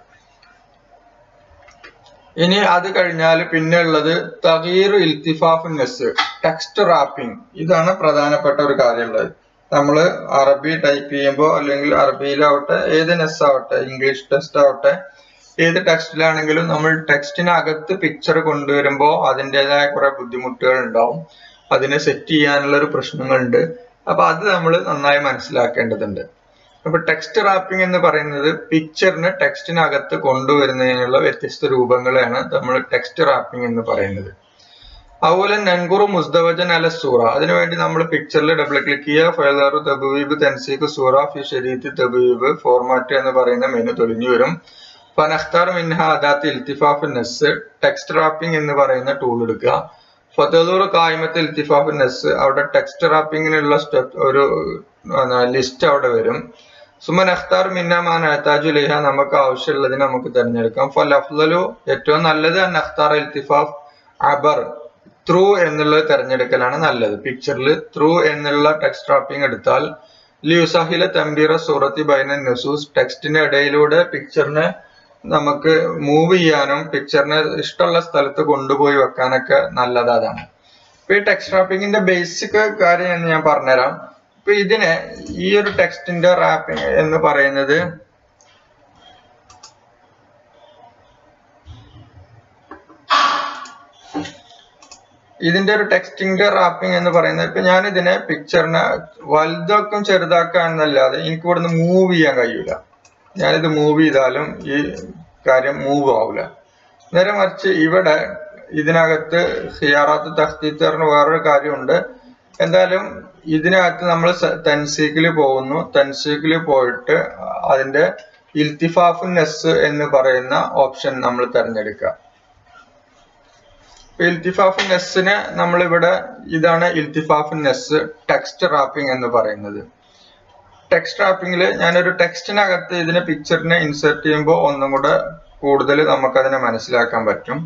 Speaker 2: ഇനി അത് കഴിഞ്ഞാൽ പിന്നെ ഉള്ളത് തകീർ ഇൽത്തിഫാഫ് നെസ് ടെക്സ്റ്റ് റാപ്പിംഗ് ഇതാണ് പ്രധാനപ്പെട്ട ഒരു കാര്യമുള്ളത് നമ്മൾ അറബി ടൈപ്പ് ചെയ്യുമ്പോൾ അല്ലെങ്കിൽ അറബിയിലാവട്ടെ ഏത് നെസ് ആവട്ടെ ഇംഗ്ലീഷ് ടെക്സ്റ്റ് ആവട്ടെ ഏത് ടെക്സ്റ്റിലാണെങ്കിലും നമ്മൾ ടെക്സ്റ്റിനകത്ത് പിക്ചർ കൊണ്ടുവരുമ്പോൾ അതിൻ്റെതായ കുറെ ബുദ്ധിമുട്ടുകൾ ഉണ്ടാവും അതിനെ സെറ്റ് ചെയ്യാനുള്ള ഒരു പ്രശ്നങ്ങളുണ്ട് അപ്പൊ അത് നമ്മൾ നന്നായി മനസ്സിലാക്കേണ്ടതുണ്ട് അപ്പൊ ടെക്സ്റ്റ് റാപ്പിംഗ് എന്ന് പറയുന്നത് പിക്ചറിന് ടെക്സ്റ്റിനകത്ത് കൊണ്ടുവരുന്നതിനുള്ള വ്യത്യസ്ത രൂപങ്ങളെയാണ് നമ്മൾ ടെക്സ്റ്റ് റാപ്പിംഗ് എന്ന് പറയുന്നത് അതുപോലെ നൻകുറു മുസ്തവജൻ അല സൂറ അതിനുവേണ്ടി നമ്മൾ പിക്ചറിൽ ഡബിൾ ക്ലിക്ക് ചെയ്യുക ഫയലാറു തബുവീബ് തെൻസീഖ് സൂറ ഫി ഷരീത്ത് തബുവീബ് ഫോർമാറ്റ് എന്ന് പറയുന്ന മെനു തെളിഞ്ഞു വരും ഫനഖ്താർ മിൻഹ അദാത്ത് ഇൽത്തിഫാഫ് നെസ് ടെക്സ്റ്റ് റാപ്പിംഗ് എന്ന് പറയുന്ന ടൂൾ എടുക്കുക ഫതദൂർ കായ്മത്ത് ഇൽത്തിഫാഫ് നെസ് അവിടെ ടെക്സ്റ്റ് റാപ്പിങ്ങിനുള്ള സ്റ്റെപ്പ് ഒരു ലിസ്റ്റ് അവിടെ വരും സുമൻ അഖ്താർ മിന്നമാൻ അഹ്താജു ലിഹ നമുക്ക് ആവശ്യമുള്ളതിന് നമുക്ക് തിരഞ്ഞെടുക്കാം ഫൽ അഫ്ലലു ഏറ്റവും നല്ലത് അൻ അഖ്താർ ഇൽത്തിഫാഫ് അബർ ത്രൂ എന്നുള്ളത് തിരഞ്ഞെടുക്കലാണ് നല്ലത് പിക്ചറിൽ ത്രൂ എന്നുള്ള ടെക്സ്റ്റ് റാപ്പിംഗ് എടുത്താൽ ലിയുസാഹില തംബീറ സൂറത്തി ബൈന നുസൂസ് ടെക്സ്റ്റിന്റെ ഇടയിലൂടെ പിക്ചറിനെ നമുക്ക് മൂവ് ചെയ്യാനും പിക്ചറിനെ ഇഷ്ടമുള്ള സ്ഥലത്ത് കൊണ്ടുപോയി വെക്കാനൊക്കെ നല്ലത് അതാണ് ഇപ്പൊ ഈ ടെക്സ്റ്റ് റാപ്പിംഗിന്റെ ബേസിക് കാര്യം എന്ന് ഞാൻ പറഞ്ഞുതരാം ഇപ്പൊ ഇതിനെ ഈ ഒരു ടെക്സ്റ്റിന്റെ റാപ്പിംഗ് എന്ന് പറയുന്നത് ഇതിന്റെ ഒരു ടെക്സ്റ്റിന്റെ റാപ്പിംഗ് എന്ന് പറയുന്നത് ഇപ്പൊ ഞാൻ ഇതിനെ പിക്ചറിനെ വലുതാക്കും ചെറുതാക്കാം എന്നല്ലാതെ എനിക്ക് ഇവിടുന്ന് മൂവ് ചെയ്യാൻ കഴിയൂല ഞാനിത് മൂവ് ചെയ്താലും ഈ കാര്യം മൂവ് ആവില്ല നേരെ മറിച്ച് ഇവിടെ ഇതിനകത്ത് ഹിയാറാത്ത് തഖ്തീത്ത് പറഞ്ഞ വേറൊരു കാര്യമുണ്ട് എന്തായാലും ഇതിനകത്ത് നമ്മൾ തൻസീക്കിൽ പോകുന്നു തൻസീക്കിൽ പോയിട്ട് അതിന്റെ ഇൽത്തിഫാഫു നെസ് എന്ന് പറയുന്ന ഓപ്ഷൻ നമ്മൾ തിരഞ്ഞെടുക്കുക ഇൽത്തിഫാഫ് നെസ്സിന് നമ്മളിവിടെ ഇതാണ് ഇൽത്തിഫാഫ് നെസ് ടെക്സ്റ്റ് റാപ്പിംഗ് എന്ന് പറയുന്നത് ടെക്സ്റ്റ് റാപ്പിംഗിൽ ഞാനൊരു ടെക്സ്റ്റിനകത്ത് ഇതിനെ പിക്ചറിനെ ഇൻസേർട്ട് ചെയ്യുമ്പോൾ ഒന്നും കൂടെ കൂടുതൽ നമുക്കതിനെ മനസ്സിലാക്കാൻ പറ്റും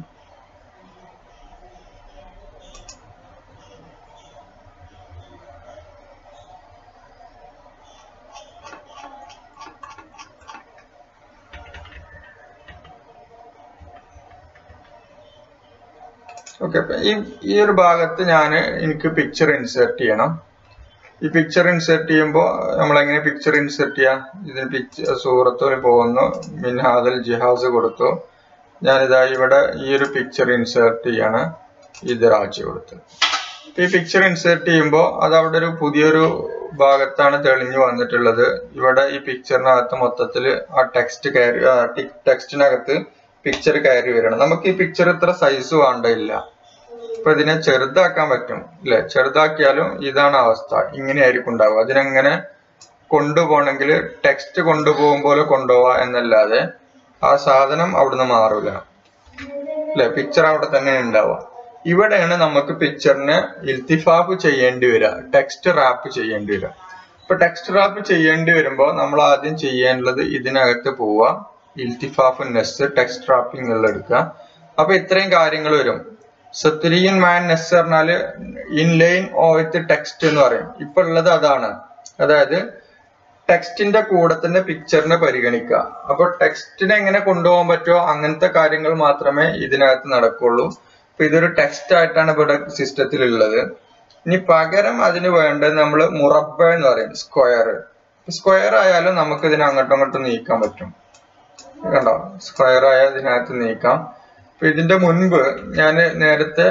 Speaker 2: ഓക്കെ അപ്പൊ ഈ ഈ ഒരു ഭാഗത്ത് ഞാൻ എനിക്ക് പിക്ചർ ഇൻസേർട്ട് ചെയ്യണം ഈ പിക്ചർ ഇൻസേർട്ട് ചെയ്യുമ്പോൾ നമ്മൾ എങ്ങനെ പിക്ചർ ഇൻസേർട്ട് ചെയ്യാം ഇതിന് പിക്ചർ സൂറത്തിൽ പോകുന്നു മിൻഹാദൽ ജിഹാസ് കൊടുത്തു ഞാനിതാ ഇവിടെ ഈ ഒരു പിക്ചർ ഇൻസേർട്ട് ചെയ്യാണ് ഇത് രാജി കൊടുത്ത് ഈ പിക്ചർ ഇൻസേർട്ട് ചെയ്യുമ്പോൾ അത് അവിടെ ഒരു പുതിയൊരു ഭാഗത്താണ് തെളിഞ്ഞു വന്നിട്ടുള്ളത് ഇവിടെ ഈ പിക്ചറിനകത്ത് മൊത്തത്തിൽ ആ ടെക്സ്റ്റ് കയറി ടെക്സ്റ്റിനകത്ത് പിക്ചർ കയറി വരണം നമുക്ക് ഈ പിക്ചർ ഇത്ര സൈസ് വേണ്ടയില്ല ഇപ്പൊ ഇതിനെ ചെറുതാക്കാൻ പറ്റും ഇല്ലെ ചെറുതാക്കിയാലും ഇതാണ് അവസ്ഥ ഇങ്ങനെയായിരിക്കും ഉണ്ടാവുക അതിനെങ്ങനെ കൊണ്ടുപോകണമെങ്കിൽ ടെക്സ്റ്റ് കൊണ്ടുപോകും പോലെ കൊണ്ടുപോവാ എന്നല്ലാതെ ആ സാധനം അവിടുന്ന് മാറൂല അല്ലെ പിക്ചർ അവിടെ തന്നെ ഉണ്ടാവുക ഇവിടെയാണ് നമുക്ക് പിക്ചറിന് ഇൽത്തിഫാഫ് ചെയ്യേണ്ടി വരിക ടെക്സ്റ്റ് റാപ്പ് ചെയ്യേണ്ടി വരിക ഇപ്പൊ ടെക്സ്റ്റ് റാപ്പ് ചെയ്യേണ്ടി വരുമ്പോ നമ്മൾ ആദ്യം ചെയ്യേണ്ടത് ഇതിനകത്ത് പോവുക ഇൽത്തിഫാഫ് നെസ് ടെക്സ്റ്റ് റാപ്പിംഗ് എന്നുള്ള എടുക്കുക അപ്പൊ ഇത്രയും കാര്യങ്ങൾ വരും സത്രിയൻ മാൻ നെസ് പറഞ്ഞാല് ഇൻലൈൻ ഓ വിത്ത് ടെക്സ്റ്റ് എന്ന് പറയും ഇപ്പൊ ഉള്ളത് അതാണ് അതായത് ടെക്സ്റ്റിന്റെ കൂടെ തന്നെ പിക്ചറിനെ പരിഗണിക്കുക അപ്പൊ ടെക്സ്റ്റിനെ എങ്ങനെ കൊണ്ടുപോകാൻ പറ്റുമോ അങ്ങനത്തെ കാര്യങ്ങൾ മാത്രമേ ഇതിനകത്ത് നടക്കുള്ളൂ അപ്പൊ ഇതൊരു ടെക്സ്റ്റ് ആയിട്ടാണ് ഇവിടെ സിസ്റ്റത്തിൽ ഉള്ളത് ഇനി പകരം അതിന് വേണ്ടത് നമ്മൾ മുറബ എന്ന് പറയും സ്ക്വയർ സ്ക്വയർ ആയാലും നമുക്ക് ഇതിനെ അങ്ങോട്ടും ഇങ്ങോട്ടും നീക്കാൻ പറ്റും കണ്ടോ സ്ക്വയർ ആയ ഇതിനകത്ത് നീക്കാം അപ്പൊ ഇതിന്റെ മുൻപ് ഞാൻ നേരത്തെ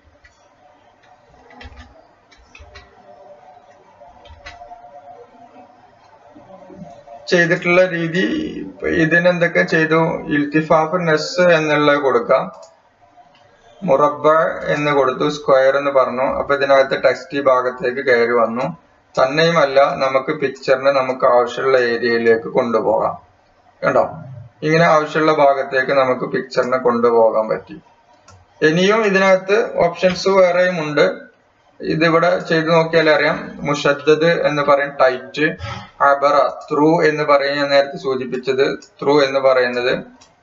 Speaker 2: ചെയ്തിട്ടുള്ള രീതി ഇതിനെന്തൊക്കെ ചെയ്തു ഇൽത്തിഫാഫ് നെസ് എന്നുള്ള കൊടുക്കാം മുറബ എന്ന് കൊടുത്തു സ്ക്വയർ എന്ന് പറഞ്ഞു അപ്പൊ ഇതിനകത്ത് ടെക്സ്റ്റ് ഈ ഭാഗത്തേക്ക് കയറി വന്നു തന്നെയുമല്ല നമുക്ക് പിക്ചറിനെ നമുക്ക് ആവശ്യമുള്ള ഏരിയയിലേക്ക് കൊണ്ടുപോകാം കണ്ടോ ഇങ്ങനെ ആവശ്യമുള്ള ഭാഗത്തേക്ക് നമുക്ക് പിക്ചറിനെ കൊണ്ടുപോകാൻ പറ്റി ഇനിയും ഇതിനകത്ത് ഓപ്ഷൻസ് വേറെയും ഉണ്ട് ഇതിവിടെ ചെയ്തു നോക്കിയാൽ അറിയാം മുഷദ്ദദ് എന്ന് പറയും ടൈറ്റ് അബറ ത്രൂ എന്ന് പറയും ഞാൻ നേരത്തെ സൂചിപ്പിച്ചത് ത്രൂ എന്ന് പറയുന്നത്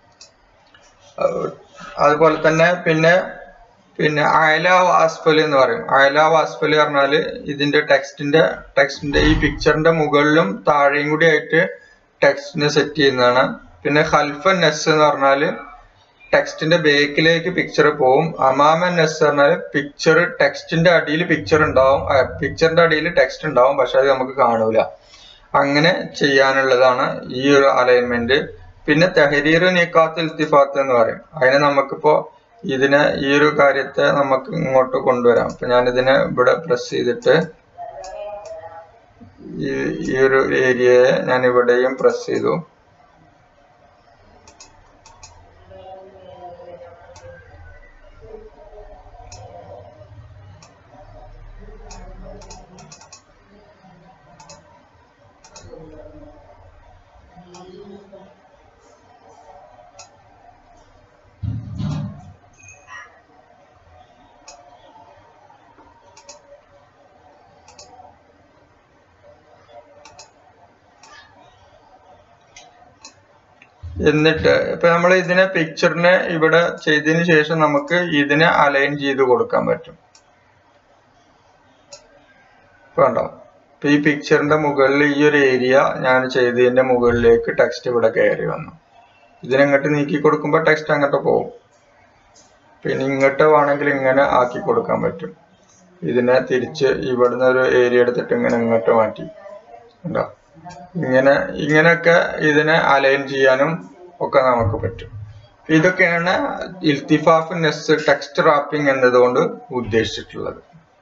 Speaker 2: അതുപോലെ തന്നെ പിന്നെ പിന്നെ അയല വാസ്ഫല് എന്ന് പറയും അയല വാസ്ഫല് പറഞ്ഞാല് ഇതിന്റെ ടെക്സ്റ്റിന്റെ ടെക്സ്റ്റിന്റെ ഈ പിക്ചറിന്റെ മുകളിലും താഴെയും കൂടി ആയിട്ട് ടെക്സ്റ്റിനെ സെറ്റ് ചെയ്യുന്നതാണ് പിന്നെ ഹൽഫൻ നെസ് എന്ന് പറഞ്ഞാല് ടെക്സ്റ്റിന്റെ ബേക്കിലേക്ക് പിക്ചർ പോവും അമാമൻ നെസ് പറഞ്ഞാൽ പിക്ചർ ടെക്സ്റ്റിന്റെ അടിയിൽ പിക്ചർ ഉണ്ടാവും പിക്ചറിന്റെ അടിയിൽ ടെക്സ്റ്റ് ഉണ്ടാവും പക്ഷെ അത് നമുക്ക് കാണൂല അങ്ങനെ ചെയ്യാനുള്ളതാണ് ഈ ഒരു അലൈൻമെന്റ് പിന്നെ തെഹരീർ നീക്കാത്ത് ഇൽത്തിഫാത്ത് എന്ന് പറയും അതിനെ നമുക്കിപ്പോ ഇതിനെ ഈ ഒരു കാര്യത്തെ നമുക്ക് ഇങ്ങോട്ട് കൊണ്ടുവരാം അപ്പൊ ഞാൻ ഇതിനെ ഇവിടെ പ്രസ് ചെയ്തിട്ട് ഈ ഈ ഒരു ഏരിയയെ ഞാൻ ഇവിടെയും പ്രസ് ചെയ്തു എന്നിട്ട് ഇപ്പൊ നമ്മൾ ഇതിനെ പിക്ചറിനെ ഇവിടെ ചെയ്തതിന് ശേഷം നമുക്ക് ഇതിനെ അലൈൻ ചെയ്ത് കൊടുക്കാൻ പറ്റും വേണ്ടോ ഇപ്പൊ ഈ പിക്ചറിന്റെ മുകളിൽ ഈ ഒരു ഏരിയ ഞാൻ ചെയ്തതിന്റെ മുകളിലേക്ക് ടെക്സ്റ്റ് ഇവിടെ കയറി വന്നു ഇതിനങ്ങോട്ട് നീക്കി കൊടുക്കുമ്പോൾ ടെക്സ്റ്റ് അങ്ങോട്ട് പോകും പിന്നെ ഇങ്ങോട്ട് വേണമെങ്കിൽ ഇങ്ങനെ ആക്കി കൊടുക്കാൻ പറ്റും ഇതിനെ തിരിച്ച് ഇവിടുന്ന് ഒരു ഏരിയ എടുത്തിട്ട് ഇങ്ങനെ ഇങ്ങോട്ട് മാറ്റി ഉണ്ടോ ഇങ്ങനെ ഇങ്ങനെയൊക്കെ ഇതിനെ അലൈൻ ചെയ്യാനും ഒക്കെ നമുക്ക് പറ്റും ഇതൊക്കെയാണ് ഇൽത്തിഫാഫ് നെസ് ടെക്സ്റ്റ് റാപ്പിംഗ് എന്നതുകൊണ്ട് ഉദ്ദേശിച്ചിട്ടുള്ളത്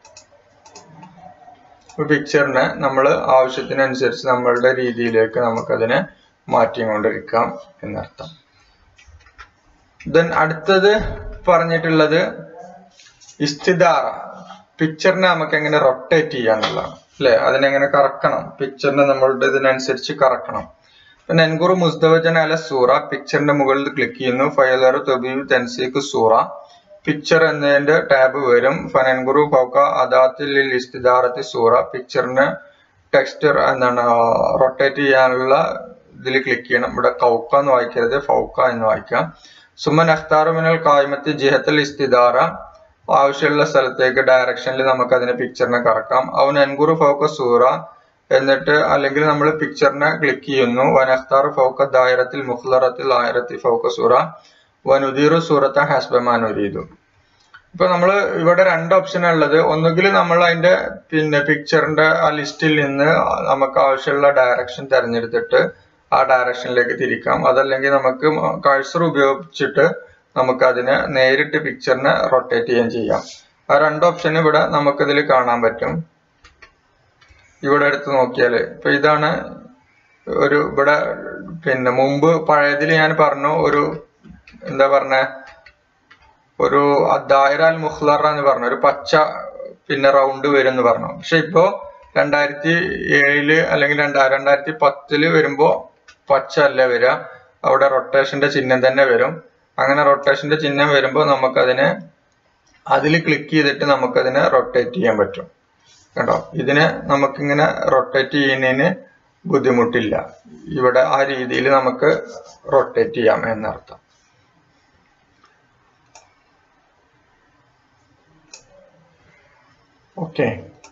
Speaker 2: പിക്ചറിനെ നമ്മൾ ആവശ്യത്തിനനുസരിച്ച് നമ്മളുടെ രീതിയിലേക്ക് നമുക്കതിനെ മാറ്റിക്കൊണ്ടിരിക്കാം എന്നർത്ഥം ദെൻ അടുത്തത് പറഞ്ഞിട്ടുള്ളത് ഇസ്തിദാറ പിക്ചറിനെ നമുക്ക് എങ്ങനെ റൊട്ടേറ്റ് ചെയ്യാന്നുള്ളതാണ് അല്ലെ അതിനെങ്ങനെ കറക്കണം പിക്ചറിനെ നമ്മളുടെ ഇതിനനുസരിച്ച് കറക്കണം നെൻകുറു മുസ്തവജൻ അല സൂറ പിക്ചറിന്റെ മുകളിൽ ക്ലിക്ക് ചെയ്യുന്നു ഫയലർ തൊബീബ് തെൻസീഖ് സൂറ പിക്ചർ എന്നതിന്റെ ടാബ് വരും ഫനൻഗുറു ഫൗക്ക അദാത്തിൽ ഇസ്തിദാറത്തി സൂറ പിക്ചറിന് ടെക്സ്റ്റ് എന്താണ് റൊട്ടേറ്റ് ചെയ്യാനുള്ള ഇതിൽ ക്ലിക്ക് ചെയ്യണം ഇവിടെ കൗക്ക എന്ന് വായിക്കരുത് ഫൗക്ക എന്ന് വായിക്കാം സുമൻ അഖ്താറു മിനൽ കായ്മത്തി ജിഹത്തൽ ഇസ്തിദാറ ആവശ്യമുള്ള സ്ഥലത്തേക്ക് ഡയറക്ഷനിൽ നമുക്ക് അതിനെ പിക്ചറിനെ കറക്കാം അവൻ എൻഗുറു ഫൗക്ക സൂറ എന്നിട്ട് അല്ലെങ്കിൽ നമ്മൾ പിക്ചറിനെ ക്ലിക്ക് ചെയ്യുന്നു വനഖ്താർ ഫൗക്ക ദായറത്തിൽ മുഖ്ലറത്തിൽ ആയിരത്തി ഫൗക്ക സൂറ വനുദീറു സൂറത്ത ഹസ്ബമാനുരീതു ഇപ്പൊ നമ്മൾ ഇവിടെ രണ്ട് ഓപ്ഷൻ ഉള്ളത് ഒന്നുകിൽ നമ്മൾ അതിന്റെ പിന്നെ പിക്ചറിന്റെ ആ ലിസ്റ്റിൽ നിന്ന് നമുക്ക് ആവശ്യമുള്ള ഡയറക്ഷൻ തിരഞ്ഞെടുത്തിട്ട് ആ ഡയറക്ഷനിലേക്ക് തിരിക്കാം അതല്ലെങ്കിൽ നമുക്ക് കഴ്സർ ഉപയോഗിച്ചിട്ട് നമുക്ക് അതിനെ നേരിട്ട് പിക്ചറിനെ റൊട്ടേറ്റ് ചെയ്യാൻ ചെയ്യാം ആ രണ്ട് ഓപ്ഷൻ ഇവിടെ നമുക്കിതിൽ കാണാൻ പറ്റും ഇവിടെ എടുത്ത് നോക്കിയാല് ഇപ്പൊ ഇതാണ് ഒരു ഇവിടെ പിന്നെ മുമ്പ് പഴയതിൽ ഞാൻ പറഞ്ഞു ഒരു എന്താ പറഞ്ഞ ഒരു ദായറാൽ മുഖ്ലറ എന്ന് പറഞ്ഞു ഒരു പച്ച പിന്നെ റൗണ്ട് വരും എന്ന് പറഞ്ഞു പക്ഷെ ഇപ്പോ രണ്ടായിരത്തി ഏഴില് അല്ലെങ്കിൽ രണ്ടാ രണ്ടായിരത്തി പത്തില് വരുമ്പോ പച്ച അല്ല വരിക അവിടെ റൊട്ടേഷന്റെ ചിഹ്നം തന്നെ വരും അങ്ങനെ റൊട്ടേഷന്റെ ചിഹ്നം വരുമ്പോൾ നമുക്കതിനെ അതിൽ ക്ലിക്ക് ചെയ്തിട്ട് നമുക്കതിനെ റൊട്ടേറ്റ് ചെയ്യാൻ പറ്റും കണ്ടോ ഇതിനെ നമുക്കിങ്ങനെ റൊട്ടേറ്റ് ചെയ്യുന്നതിന് ബുദ്ധിമുട്ടില്ല ഇവിടെ ആ രീതിയിൽ നമുക്ക് റൊട്ടേറ്റ് ചെയ്യാം എന്നർത്ഥം ഓക്കെ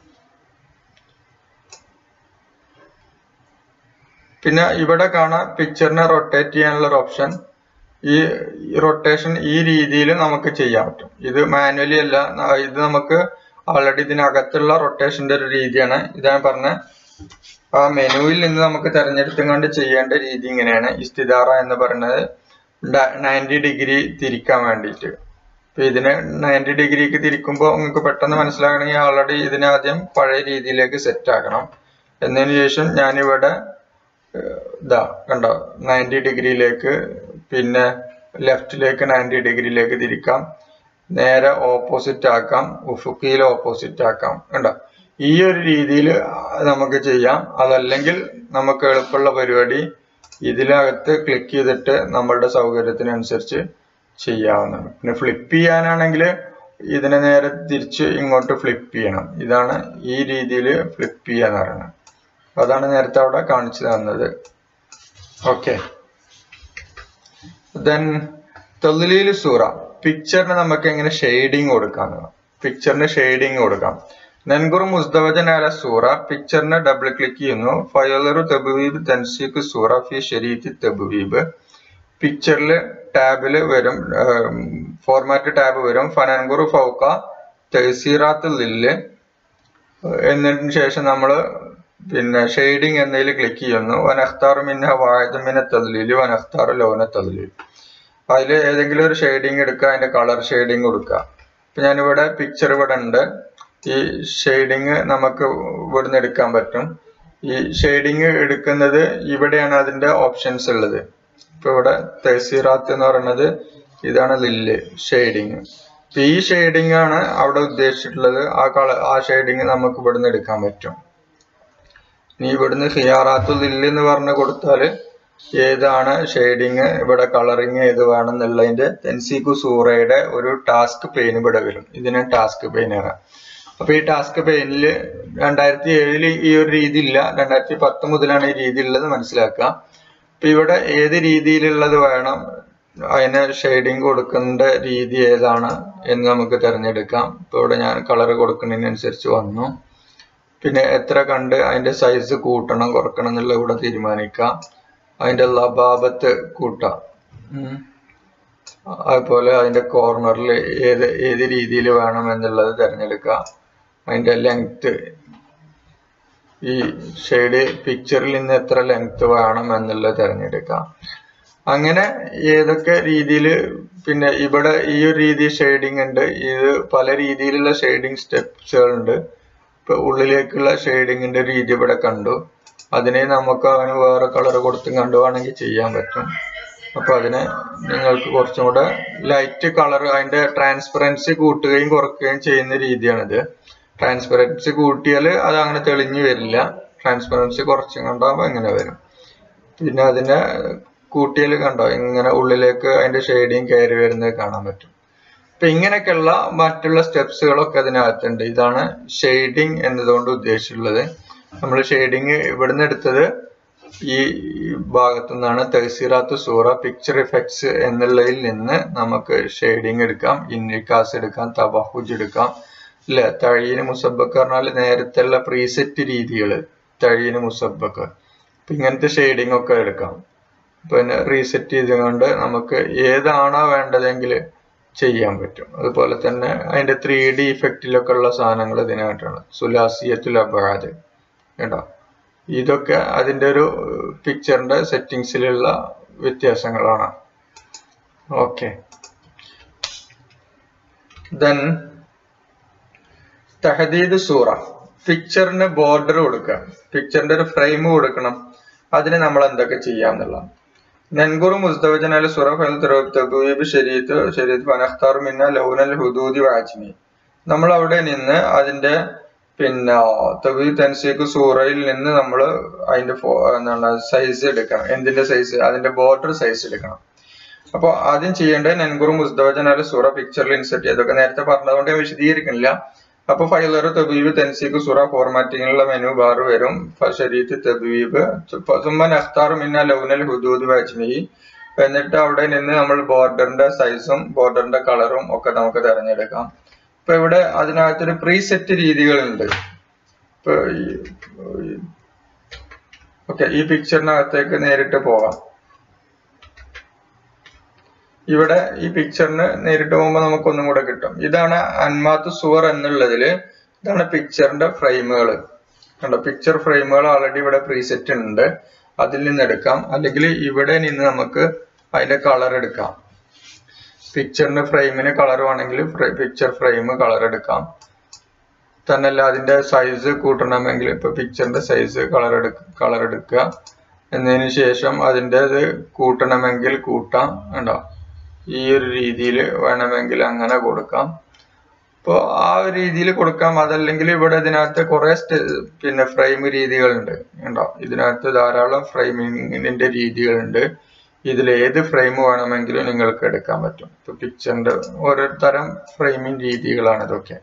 Speaker 2: പിന്നെ ഇവിടെ കാണാം പിക്ചറിനെ റൊട്ടേറ്റ് ചെയ്യാനുള്ള ഒരു ഓപ്ഷൻ ഈ റൊട്ടേഷൻ ഈ രീതിയിൽ നമുക്ക് ചെയ്യാൻ പറ്റും ഇത് മാനുവലി അല്ല ഇത് നമുക്ക് ആൾറെഡി ഇതിനകത്തുള്ള റൊട്ടേഷന്റെ ഒരു രീതിയാണ് ഇതാണ് പറഞ്ഞ ആ മെനുവിൽ നിന്ന് നമുക്ക് തെരഞ്ഞെടുത്തുകൊണ്ട് ചെയ്യേണ്ട രീതി ഇങ്ങനെയാണ് ഇസ്തിദാറ എന്ന് പറയുന്നത് നയൻറ്റി ഡിഗ്രി തിരിക്കാൻ വേണ്ടിയിട്ട് ഇപ്പൊ ഇതിനെ നയൻറ്റി ഡിഗ്രിക്ക് തിരിക്കുമ്പോൾ നിങ്ങൾക്ക് പെട്ടെന്ന് മനസ്സിലാകണമെങ്കിൽ ആൾറെഡി ഇതിനെ ആദ്യം പഴയ രീതിയിലേക്ക് സെറ്റ് ആക്കണം എന്നതിന് ശേഷം ഞാനിവിടെ ഇതാ കണ്ടോ നയൻറ്റി ഡിഗ്രിയിലേക്ക് പിന്നെ ലെഫ്റ്റിലേക്ക് നയൻറ്റി ഡിഗ്രിയിലേക്ക് തിരിക്കാം നേരെ ഓപ്പോസിറ്റ് ആക്കാം ഉഫുക്കിയിൽ ഓപ്പോസിറ്റ് ആക്കാം കണ്ടോ ഈ ഒരു രീതിയിൽ നമുക്ക് ചെയ്യാം അതല്ലെങ്കിൽ നമുക്ക് എളുപ്പമുള്ള പരിപാടി ഇതിനകത്ത് ക്ലിക്ക് ചെയ്തിട്ട് നമ്മളുടെ സൗകര്യത്തിനനുസരിച്ച് ചെയ്യാവുന്നതാണ് പിന്നെ ഫ്ലിപ്പ് ചെയ്യാനാണെങ്കിൽ ഇതിനെ നേരെ തിരിച്ച് ഇങ്ങോട്ട് ഫ്ലിപ്പ് ചെയ്യണം ഇതാണ് ഈ രീതിയിൽ ഫ്ലിപ്പ് ചെയ്യാന്ന് പറയുന്നത് അതാണ് നേരത്തെ അവിടെ കാണിച്ചു തന്നത് ഓക്കെ ദെൻ തൊലിയിൽ സൂറ പിക്ചറിന് നമുക്ക് എങ്ങനെ ഷെയ്ഡിങ് കൊടുക്കാം പിക്ചറിന് ഷെയ്ഡിങ് കൊടുക്കാം നൻഗുർ മുസ്തവജൻ അല സൂറ പിക്ചറിനെ ഡബിൾ ക്ലിക്ക് ചെയ്യുന്നു ഫയലറു തബുവീബ് തൻസീഖ് സൂറ ഫി ഷരീത്തി തബുവീബ് പിക്ചറിൽ ടാബിൽ വരും ഫോർമാറ്റ് ടാബ് വരും ഫനൻഗുർ ഫൗക്ക തെസീറാത്ത് ലില്ല് എന്നതിന് ശേഷം നമ്മൾ പിന്നെ ഷെയ്ഡിങ് എന്നതിൽ ക്ലിക്ക് ചെയ്യുന്നു വനഖ്താർ മിന്ന വായത് മിന തദ്ലീല് വനഖ്താർ ലോന തദ്ലീൽ അതിൽ ഏതെങ്കിലും ഒരു ഷെയ്ഡിങ് എടുക്കുക അതിന്റെ കളർ ഷെയ്ഡിങ് കൊടുക്കുക ഇപ്പൊ ഞാനിവിടെ പിക്ചർ ഇവിടെ ഉണ്ട് ഈ ഷെയ്ഡിങ് നമുക്ക് ഇവിടുന്ന് എടുക്കാൻ പറ്റും ഈ ഷെയ്ഡിങ് എടുക്കുന്നത് ഇവിടെയാണ് അതിന്റെ ഓപ്ഷൻസ് ഉള്ളത് ഇപ്പൊ ഇവിടെ തെസീറാത്ത് എന്ന് പറയുന്നത് ഇതാണ് ലില്ല് ഷെയ്ഡിങ് ഇപ്പൊ ഈ ഷെയ്ഡിങ് ആണ് അവിടെ ഉദ്ദേശിച്ചിട്ടുള്ളത് ആ കളർ ആ ഷെയ്ഡിങ് നമുക്ക് ഇവിടുന്ന് എടുക്കാൻ പറ്റും നീ ഇവിടുന്ന് ഹിയാറാത്തു ലില്ല് എന്ന് പറഞ്ഞ് കൊടുത്താല് ഏതാണ് ഷെയ്ഡിങ് ഇവിടെ കളറിങ് ഏത് വേണമെന്നുള്ളതിന്റെ തെൻസിക്കു സൂറയുടെ ഒരു ടാസ്ക് പെയിൻ ഇവിടെ വരും ഇതിന് ടാസ്ക് പെയിനാണ് അപ്പൊ ഈ ടാസ്ക് പെയിനിൽ രണ്ടായിരത്തി ഏഴില് ഈ ഒരു രീതി ഇല്ല രണ്ടായിരത്തി പത്ത് മുതലാണ് ഈ രീതി ഉള്ളത് മനസ്സിലാക്കുക ഇപ്പൊ ഇവിടെ ഏത് രീതിയിലുള്ളത് വേണം അതിന് ഷെയ്ഡിങ് കൊടുക്കേണ്ട രീതി ഏതാണ് എന്ന് നമുക്ക് തിരഞ്ഞെടുക്കാം ഇപ്പൊ ഇവിടെ ഞാൻ കളർ കൊടുക്കുന്നതിനനുസരിച്ച് വന്നു പിന്നെ എത്ര കണ്ട് അതിന്റെ സൈസ് കൂട്ടണം കുറക്കണം എന്നുള്ളത് ഇവിടെ തീരുമാനിക്കാം അതിന്റെ ലബാബത്ത് കൂട്ടാം ഉം. അതുപോലെ അതിന്റെ കോർണറിൽ ഏത് ഏത് രീതിയിൽ വേണം എന്നുള്ളത് തിരഞ്ഞെടുക്കാം അതിന്റെ ലെങ്ത് ഈ ഷെയ്ഡ് പിക്ചറിൽ നിന്ന് എത്ര ലെങ്ത് വേണം എന്നുള്ളത് തിരഞ്ഞെടുക്കാം അങ്ങനെ ഏതൊക്കെ രീതിയിൽ പിന്നെ ഇവിടെ ഈ ഒരു രീതി ഷെയ്ഡിങ് ഉണ്ട് ഇത് പല രീതിയിലുള്ള ഷെയ്ഡിങ് സ്റ്റെപ്സുകൾ ഉണ്ട് ഇപ്പൊ ഉള്ളിലേക്കുള്ള ഷെയ്ഡിങ്ങിന്റെ രീതി ഇവിടെ കണ്ടു അതിനെ നമുക്ക് അവന് വേറെ കളർ കൊടുത്തും കണ്ടുവാണെങ്കിൽ ചെയ്യാൻ പറ്റും അപ്പൊ അതിനെ നിങ്ങൾക്ക് കുറച്ചും കൂടെ ലൈറ്റ് കളർ അതിന്റെ ട്രാൻസ്പെറൻസി കൂട്ടുകയും കുറയ്ക്കുകയും ചെയ്യുന്ന രീതിയാണിത് ട്രാൻസ്പെറൻസി കൂട്ടിയാൽ അത് അങ്ങനെ തെളിഞ്ഞു വരില്ല ട്രാൻസ്പെറൻസി കുറച്ചും കണ്ടാകുമ്പോൾ ഇങ്ങനെ വരും പിന്നെ അതിനെ കൂട്ടിയാൽ കണ്ടോ ഇങ്ങനെ ഉള്ളിലേക്ക് അതിന്റെ ഷെയ്ഡിങ് കയറി വരുന്നത് കാണാൻ പറ്റും അപ്പൊ ഇങ്ങനെയൊക്കെയുള്ള മറ്റുള്ള സ്റ്റെപ്സുകളൊക്കെ അതിനകത്തുണ്ട് ഇതാണ് ഷെയ്ഡിങ് എന്നതുകൊണ്ട് ഉദ്ദേശിച്ചുള്ളത് നമ്മൾ ഷെയ്ഡിങ് ഇവിടുന്ന് എടുത്തത് ഈ ഭാഗത്തു നിന്നാണ് തഹസീറാത്ത് സൂറ പിക്ചർ ഇഫക്ട്സ് എന്നുള്ളതിൽ നിന്ന് നമുക്ക് ഷെയ്ഡിങ് എടുക്കാം ഇന്നിക്കാസ് എടുക്കാം തബഹുജ് എടുക്കാം ഇല്ല തഴീന് മുസബക്ക് പറഞ്ഞാൽ നേരത്തെ പ്രീസെറ്റ് രീതികൾ തഴീന് മുസബക്ക് അപ്പൊ ഇങ്ങനത്തെ ഷെയ്ഡിങ് ഒക്കെ എടുക്കാം പിന്നെ റീസെറ്റ് ചെയ്തുകൊണ്ട് നമുക്ക് ഏതാണോ വേണ്ടതെങ്കിൽ ചെയ്യാൻ പറ്റും അതുപോലെ തന്നെ അതിന്റെ ത്രീ ഡി ഇഫക്റ്റിലൊക്കെ ഉള്ള സാധനങ്ങൾ ഇതിനായിട്ടാണ് സുലാസിയത്തുൽ അബാദ് കേട്ടോ ഇതൊക്കെ അതിന്റെ ഒരു പിക്ചറിന്റെ സെറ്റിങ്സിലുള്ള വ്യത്യാസങ്ങളാണ് ഓക്കെ ദെൻ തഹദീദ് സൂറ പിക്ചറിന് ബോർഡർ കൊടുക്കുക പിക്ചറിന്റെ ഒരു ഫ്രെയിം കൊടുക്കണം അതിന് നമ്മൾ എന്തൊക്കെ ചെയ്യാന്നുള്ള നൻകുറു മുസ്തവജൻ അൽ സുറഫ് അൽ തബീബ് ശരീത്ത് ശരീത്ത് ഫനഖ്താർ മിന്ന ലൗനൽ ഹുദൂദി വാജിനി നമ്മൾ അവിടെ നിന്ന് അതിന്റെ പിന്നെ തബീബ് തൻസീഖ് സൂറയിൽ നിന്ന് നമ്മൾ അതിന്റെ ഫോ- എന്താണ് സൈസ് എടുക്കണം എന്തിന്റെ സൈസ് അതിന്റെ ബോർഡർ സൈസ് എടുക്കണം അപ്പോൾ ആദ്യം ചെയ്യേണ്ടത് നൻകുറു മുസ്തവജൻ അൽ സുറ പിക്ചറിൽ ഇൻസെർട്ട് ചെയ്ത് ഇതൊക്കെ നേരത്തെ പറഞ്ഞതുകൊണ്ട് ഞാൻ വിശദീകരിക്കുന്നില്ല അപ്പൊ ഫൈലർ തബീബ് തൻസീഖ് സുറ ഫോർമാറ്റിങ്ങിലുള്ള മെനു ബാർ വരും ഷരീത്ത് തബീബ് സുമ്മൻ അഖ്താർ മിന്ന ലൗനൽ ഹുദൂദ് വാജ്മി എന്നിട്ട് അവിടെ നിന്ന് നമ്മൾ ബോർഡറിന്റെ സൈസും ബോർഡറിന്റെ കളറും ഒക്കെ നമുക്ക് തിരഞ്ഞെടുക്കാം ഇപ്പൊ ഇവിടെ അതിനകത്തൊരു പ്രീസെറ്റ് രീതികളുണ്ട് ഇപ്പൊ ഓക്കെ ഈ പിക്ചറിനകത്തേക്ക് നേരിട്ട് പോകാം ഇവിടെ ഈ പിക്ചറിന് നേരിട്ട് പോകുമ്പോൾ നമുക്ക് ഒന്നും കൂടെ കിട്ടും ഇതാണ് അൻമാത്ത് സുവർ എന്നുള്ളതില് ഇതാണ് പിക്ചറിന്റെ ഫ്രെയിമുകൾ കണ്ടോ പിക്ചർ ഫ്രെയിമുകൾ ഓൾറെഡി ഇവിടെ പ്രീസെറ്റ് ഉണ്ട് അതിൽ നിന്ന് എടുക്കാം അല്ലെങ്കിൽ ഇവിടെ നിന്ന് നമുക്ക് അതിന്റെ കളർ എടുക്കാം പിക്ചറിന്റെ ഫ്രെയിമിന് കളർ വേണമെങ്കിൽ പിക്ചർ ഫ്രെയിം കളർ എടുക്കാം തന്നല്ല അതിന്റെ സൈസ് കൂട്ടണമെങ്കിൽ ഇപ്പൊ പിക്ചറിന്റെ സൈസ് കളർ എടുക്ക കളർ എടുക്കുക എന്നതിന് ശേഷം അതിൻ്റെ ഇത് കൂട്ടണമെങ്കിൽ കൂട്ടാം ഉണ്ടോ ഈ ഒരു രീതിയിൽ വേണമെങ്കിൽ അങ്ങനെ കൊടുക്കാം അപ്പോൾ ആ ഒരു രീതിയിൽ കൊടുക്കാം അതല്ലെങ്കിൽ ഇവിടെ ഇതിനകത്ത് കുറെ പിന്നെ ഫ്രെയിം രീതികളുണ്ട് ഉണ്ടോ ഇതിനകത്ത് ധാരാളം ഫ്രെയിമിങ്ങിന്റെ രീതികളുണ്ട് ഇതിൽ ഏത് ഫ്രെയിം വേണമെങ്കിലും നിങ്ങൾക്ക് എടുക്കാൻ പറ്റും ഇപ്പൊ പിക്ചറിന്റെ ഓരോ തരം ഫ്രെയിമിംഗ് രീതികളാണ് ഇതൊക്കെ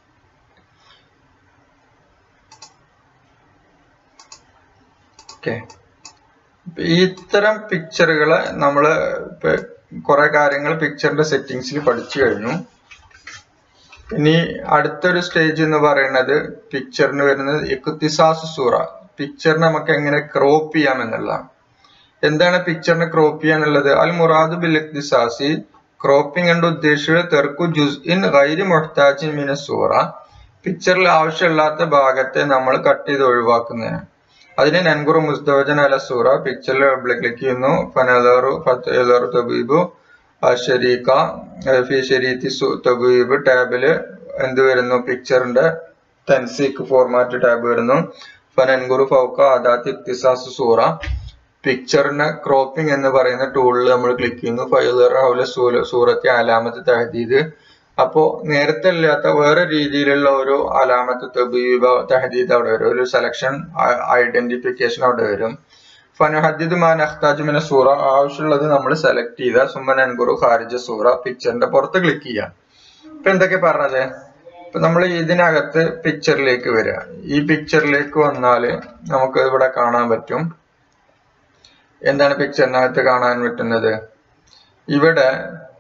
Speaker 2: ഓക്കെ ഇത്തരം പിക്ചറുകള് നമ്മൾ കുറെ കാര്യങ്ങൾ പിക്ചറിന്റെ സെറ്റിങ്സിൽ പഠിച്ചു കഴിഞ്ഞു ഇനി അടുത്തൊരു സ്റ്റേജ് എന്ന് പറയുന്നത് പിക്ചറിന് വരുന്നത് ഇക്കുത്തിസാസ് സൂറ പിക്ചറിനെ നമുക്ക് എങ്ങനെ ക്രോപ്പ് ചെയ്യാം എന്നുള്ളതാണ് എന്താണ് പിക്ചറിനെ ക്രോപ്പ് ചെയ്യുക എന്നുള്ളത് അൽ മുറാദ് ബിൽ ഇഖ്തിസാസി ക്രോപ്പിംഗ് കൊണ്ട് ഉദ്ദേശിച്ചത് തെർക്കു ജുസ് ഇൻ ഗൈരി മൊഹ്താജിൻ മിന സൂറ പിക്ചറിൽ ആവശ്യമില്ലാത്ത ഭാഗത്തെ നമ്മൾ കട്ട് ചെയ്ത് ഒഴിവാക്കുന്നതിന് അതിന് നൻകുറു മുസ്തവജൻ അല സൂറ പിക്ചറിൽ ക്ലിക്ക് ചെയ്യുന്നു ഫനദറു ഫത്തറു തബീബു ഷരീക്ക ഫി ഷരീത്തി തബീബ് ടാബില് എന്ത് വരുന്നു പിക്ചറിന്റെ തൻസീക്ക് ഫോർമാറ്റ് ടാബ് വരുന്നു ഫനൻകുറു ഫൗക്ക അദാത്ത് ഇക്തിസാസ് സൂറ പിക്ചറിന് ക്രോപ്പിംഗ് എന്ന് പറയുന്ന ടൂളിൽ നമ്മൾ ക്ലിക്ക് ചെയ്യുന്നു ഫൈലർ സൂറത്തെ അലാമത്ത് തഹദീദ് അപ്പോ നേരത്തെ ഇല്ലാത്ത വേറെ രീതിയിലുള്ള ഒരു അലാമത്ത് തബീബ തഹദീദ് അവിടെ വരും ഒരു സെലക്ഷൻ ഐഡന്റിഫിക്കേഷൻ അവിടെ വരും ഫനഹദ്ദീദ് മാൻ അഖ്താജ് മിന സൂറ ആവശ്യമുള്ളത് നമ്മൾ സെലക്ട് ചെയ്ത സുമൻ അൻഗുറു ഖാരിജ സൂറ പിക്ചറിന്റെ പുറത്ത് ക്ലിക്ക് ചെയ്യാം ഇപ്പൊ എന്തൊക്കെ പറഞ്ഞത് ഇപ്പൊ നമ്മൾ ഇതിനകത്ത് പിക്ചറിലേക്ക് വരിക ഈ പിക്ചറിലേക്ക് വന്നാല് നമുക്ക് ഇവിടെ കാണാൻ പറ്റും എന്താണ് പിക്ചറിനകത്ത് കാണാൻ പറ്റുന്നത് ഇവിടെ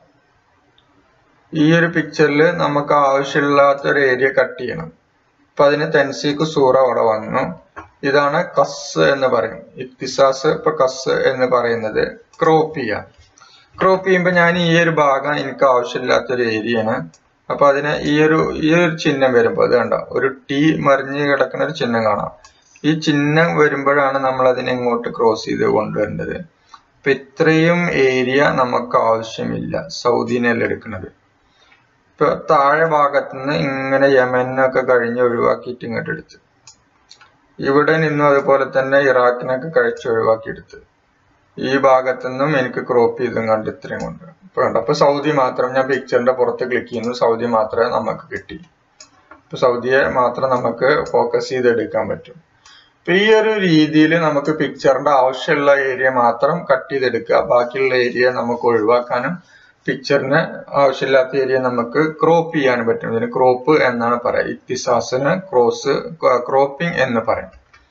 Speaker 2: ഈ ഒരു പിക്ചറിൽ നമുക്ക് ആവശ്യമില്ലാത്ത ഒരു ഏരിയ കട്ട് ചെയ്യണം അപ്പൊ അതിന് തെൻസിക്ക് സൂറ അവിടെ വന്നു ഇതാണ് കസ് എന്ന് പറയും ഇക്തിസാസ് ഇപ്പൊ കസ് എന്ന് പറയുന്നത് ക്രോപ്പ് ചെയ്യാം ക്രോപ്പ് ചെയ്യുമ്പോൾ ഞാൻ ഈ ഒരു ഭാഗം എനിക്ക് ആവശ്യമില്ലാത്തൊരു ഏരിയയാണ് അപ്പൊ അതിന് ഈ ഒരു ഈ ഒരു ചിഹ്നം വരുമ്പോൾ അത് കണ്ടോ ഒരു ടീ മറിഞ്ഞ് കിടക്കുന്ന ഒരു ചിഹ്നം കാണാം ഈ ചിഹ്നം വരുമ്പോഴാണ് നമ്മൾ അതിനെ ഇങ്ങോട്ട് ക്രോസ് ചെയ്ത് കൊണ്ടുവരേണ്ടത് അപ്പൊ ഇത്രയും ഏരിയ നമുക്ക് ആവശ്യമില്ല സൗദിനെല്ലാം എടുക്കുന്നത് ഇപ്പൊ താഴെ ഭാഗത്തുനിന്ന് ഇങ്ങനെ യമനൊക്കെ കഴിഞ്ഞ് ഒഴിവാക്കിയിട്ട് ഇങ്ങോട്ട് എടുത്ത് ഇവിടെ നിന്നും അതുപോലെ തന്നെ ഇറാഖിനൊക്കെ കഴിച്ച് ഒഴിവാക്കിയെടുത്ത് ഈ ഭാഗത്തുനിന്നും എനിക്ക് ക്രോപ്പ് ചെയ്തും കണ്ട് ഇത്രയും കൊണ്ട് ഇപ്പൊ കണ്ടോ അപ്പൊ സൗദി മാത്രം ഞാൻ പിക്ചറിന്റെ പുറത്ത് ക്ലിക്ക് ചെയ്യുന്നു സൗദി മാത്രമേ നമുക്ക് കിട്ടി ഇപ്പൊ സൗദിയെ മാത്രം നമുക്ക് ഫോക്കസ് ചെയ്തെടുക്കാൻ പറ്റും അപ്പൊ ഈ ഒരു രീതിയിൽ നമുക്ക് പിക്ചറിന്റെ ആവശ്യമുള്ള ഏരിയ മാത്രം കട്ട് ചെയ്തെടുക്കുക ബാക്കിയുള്ള ഏരിയ നമുക്ക് ഒഴിവാക്കാനും പിക്ചറിന് ആവശ്യമില്ലാത്ത ഏരിയ നമുക്ക് ക്രോപ്പ് ചെയ്യാനും പറ്റും ഇതിന് ക്രോപ്പ് എന്നാണ് പറയുക ഇത്തിസാസിന് ക്രോസ് ക്രോപ്പിംഗ് എന്ന് പറയും